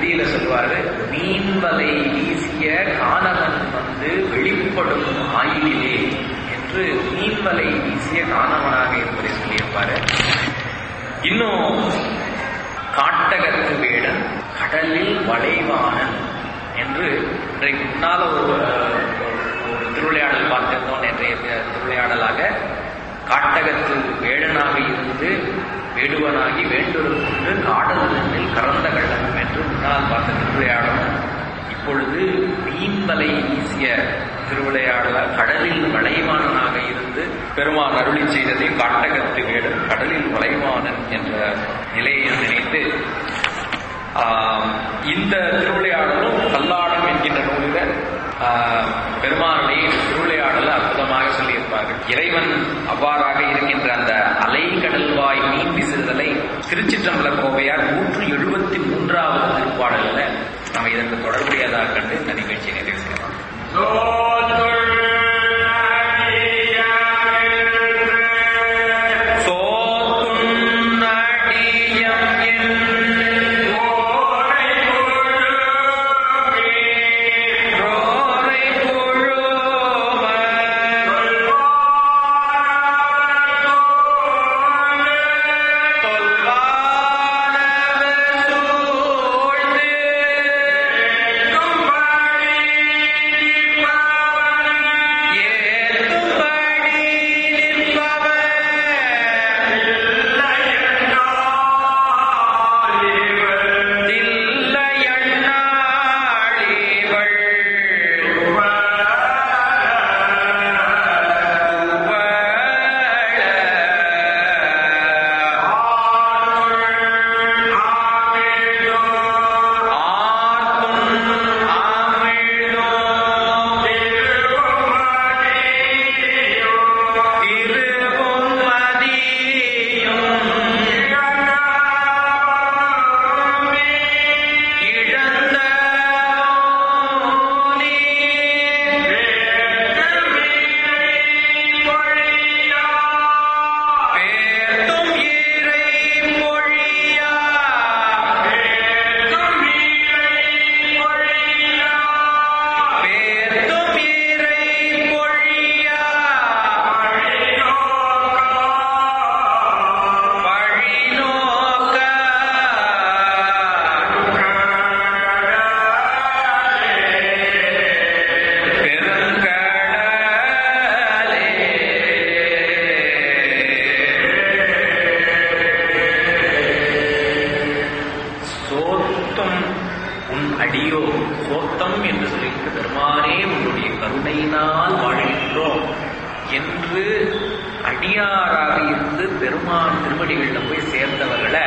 இறுதியில சொல்வாரு மீன்வலை வீசிய கானகன் வந்து வெளிப்படும் ஆயிலே என்று மீன்வலை வீசிய கானவனாக இருப்பதை சொல்லியிருப்பாரு இன்னும் காட்டகத்து வேடன் கடலில் வளைவானன் என்று இன்றைக்கு முன்னால ஒரு ஒரு திருவிளையாடல் பார்த்திருந்தோம் நேற்றைய திருவிளையாடலாக காட்டகத்து வேடனாக இருந்து வேடுவனாகி வேண்டொரு கொண்டு காடலில் கறந்த கள்ளம் என்று முன்னால் பார்த்த திருவிளையாடலும் இப்பொழுது மீன்வலை வீசிய திருவிளையாடல கடலில் வளைவானனாக இருந்து பெருமான் அருளி செய்ததை காட்டகத்து வேடன் கடலில் வளைவானன் என்ற நிலையை நினைத்து ஆஹ், இந்த திருவிளையாடலும் கல்லாடம் என்கின்ற நூலில ஆஹ், பெருமானுடைய திருவிளையாடல அற்புதமாக சொல்லியிருப்பார்கள் இறைவன் அவ்வாறாக இருக்கின்ற அந்த அலை கடல்வாய் மீன் விசிறுதலை திருச்சிற்றம்பல கோவையார் நூற்று எழுபத்தி மூன்றாவது திருப்பாடல்ல நம்ம இதற்கு தொடர்புடையதாக கண்டு இந்த நிகழ்ச்சியை நிறைவு செய்யலாம் சோத்துன்னடியம் என் ரோரை புழும தொல்வானவர் சூழ்ந்து ஏத்தும்படி நிற்பவர் தில்லையண்ணாளிவள் இழந்த பேர்த்தும் ஈரை மொழியா பேர்த்தும் ஈரை மொழியா பழிநோக்க பெருங்கடலே சோத்தம் உன் அடியோ சோத்தம் என்று சொல்லிட்டு பெருமானே உன்னுடைய கருணையினால் வாழ்கின்றோம் என்று அடியாராக இருந்து பெருமான் திருவடிகளில் போய் சேர்ந்தவர்களை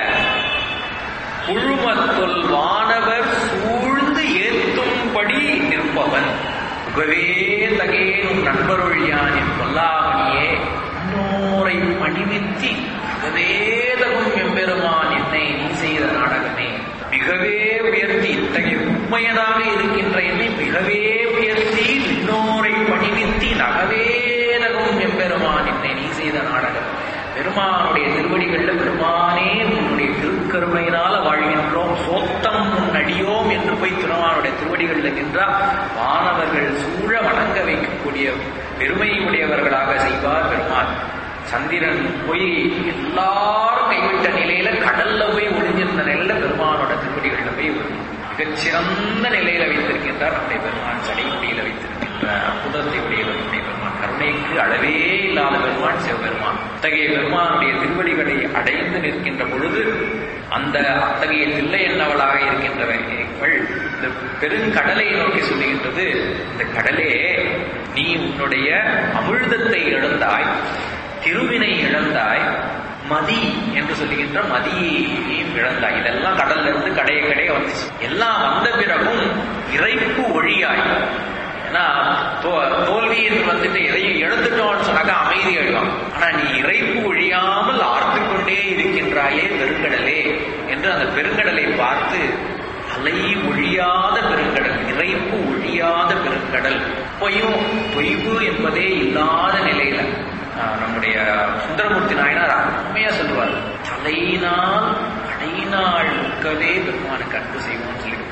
குழுமத்தொல் வானவர் சூழ்ந்து ஏத்தும்படி நிற்பவன் உகவே தகேனும் நண்பருள் யான் என் கொல்லாமணியே இன்னோரை பணிவித்தி உகவேதகும் எம்பெருமான் என்னை நீ செய்த நாடகமே மிகவே உயர்த்தி இத்தகைய உண்மையதாக இருக்கின்ற என்னை மிகவே உயர்த்தி இன்னோரை பணிவித்தி நகவேதகும் எம்பெருமான் என்னை நீ செய்த நாடகம் பெருமானுடைய திருவடிகள்ல பெருமானே உன்னுடைய திருக்கருணையினால வாழ்கின்றோம் சோத்தம் உன் அடியோம் என்று போய் திருமானுடைய திருவடிகள்ல நின்றால் வானவர்கள் சூழ வணங்க வைக்கக்கூடிய பெருமை உடையவர்களாக செய்வார் பெருமான் சந்திரன் போய் எல்லாரும் கைவிட்ட நிலையில கடல்ல போய் ஒளிஞ்சிருந்த நிலையில பெருமானோட திருவடிகள்ல போய் ஒரு மிகச்சிறந்த நிலையில வைத்திருக்கின்றார் நம்முடைய பெருமான் சடைமுடியில வைத்திருக்கின்ற அற்புதத்தை உடையவர் நம்முடைய பெருமான் கருணைக்கு அளவே இல்லாத பெருமான் சிவபெருமான் அத்தகைய பெருமானுடைய திருவடிகளை அடைந்து நிற்கின்ற பொழுது அந்த அத்தகைய தில்லை என்னவளாக இருக்கின்றவர்கள் இந்த பெருங்கடலை நோக்கி சொல்லுகின்றது இந்த கடலே நீ உன்னுடைய அமிழ்தத்தை இழந்தாய் திருவினை இழந்தாய் மதி என்று சொல்லுகின்ற மதியையும் இழந்தாய் இதெல்லாம் கடல்ல இருந்து கடைய கடைய வந்துச்சு எல்லாம் வந்த பிறகும் இறைப்பு ஒழியாய் ஏன்னா தோ- தோல்வி என்று வந்துட்டு இறையை இழந்துட்டோம்னு சொன்னாக்க அமைதி ஆயிடும் ஆனா நீ இறைப்பு ஒழியாமல் ஆர்த்து கொண்டே இருக்கின்றாயே பெருங்கடலே என்று அந்த பெருங்கடலை பார்த்து அலை ஒழியாத பெருங்கடல் இறைப்பு ஒழியாத பெருங்கடல் பொய்யும் தொய்வு என்பதே இல்லாத நிலையில ஆஹ், நம்முடைய சுந்தரமூர்த்தி நாயனார் அருமையா சொல்லுவார் தலையினால் அடையினாள் முக்கவே பெருமானுக்கு அன்பு செய்வோம்னு சொல்லியிருப்பார்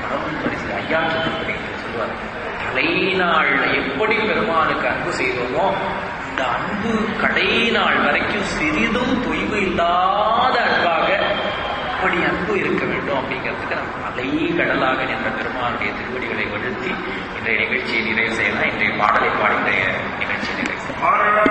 பரம பரிசு ஐயா திருப்பதி சொல்லுவார் தலைநாள்ல எப்படி பெருமானுக்கு அன்பு செய்தோமோ இந்த அன்பு கடை நாள் வரைக்கும் சிறிதும் தொய்வு இல்லாத அன்பாக அப்படி அன்பு இருக்க வேண்டும் அப்படிங்கிறதுக்கு நம்ம அலை கடலாக நின்ற பெருமானுடைய திருவடிகளை வழுத்தி இன்றைய நிகழ்ச்சியை நிறைவு செய்யலாம் இன்றைய பாடலை பாடி இன்றைய நிகழ்ச்சியை நிறைவு செய்யலாம்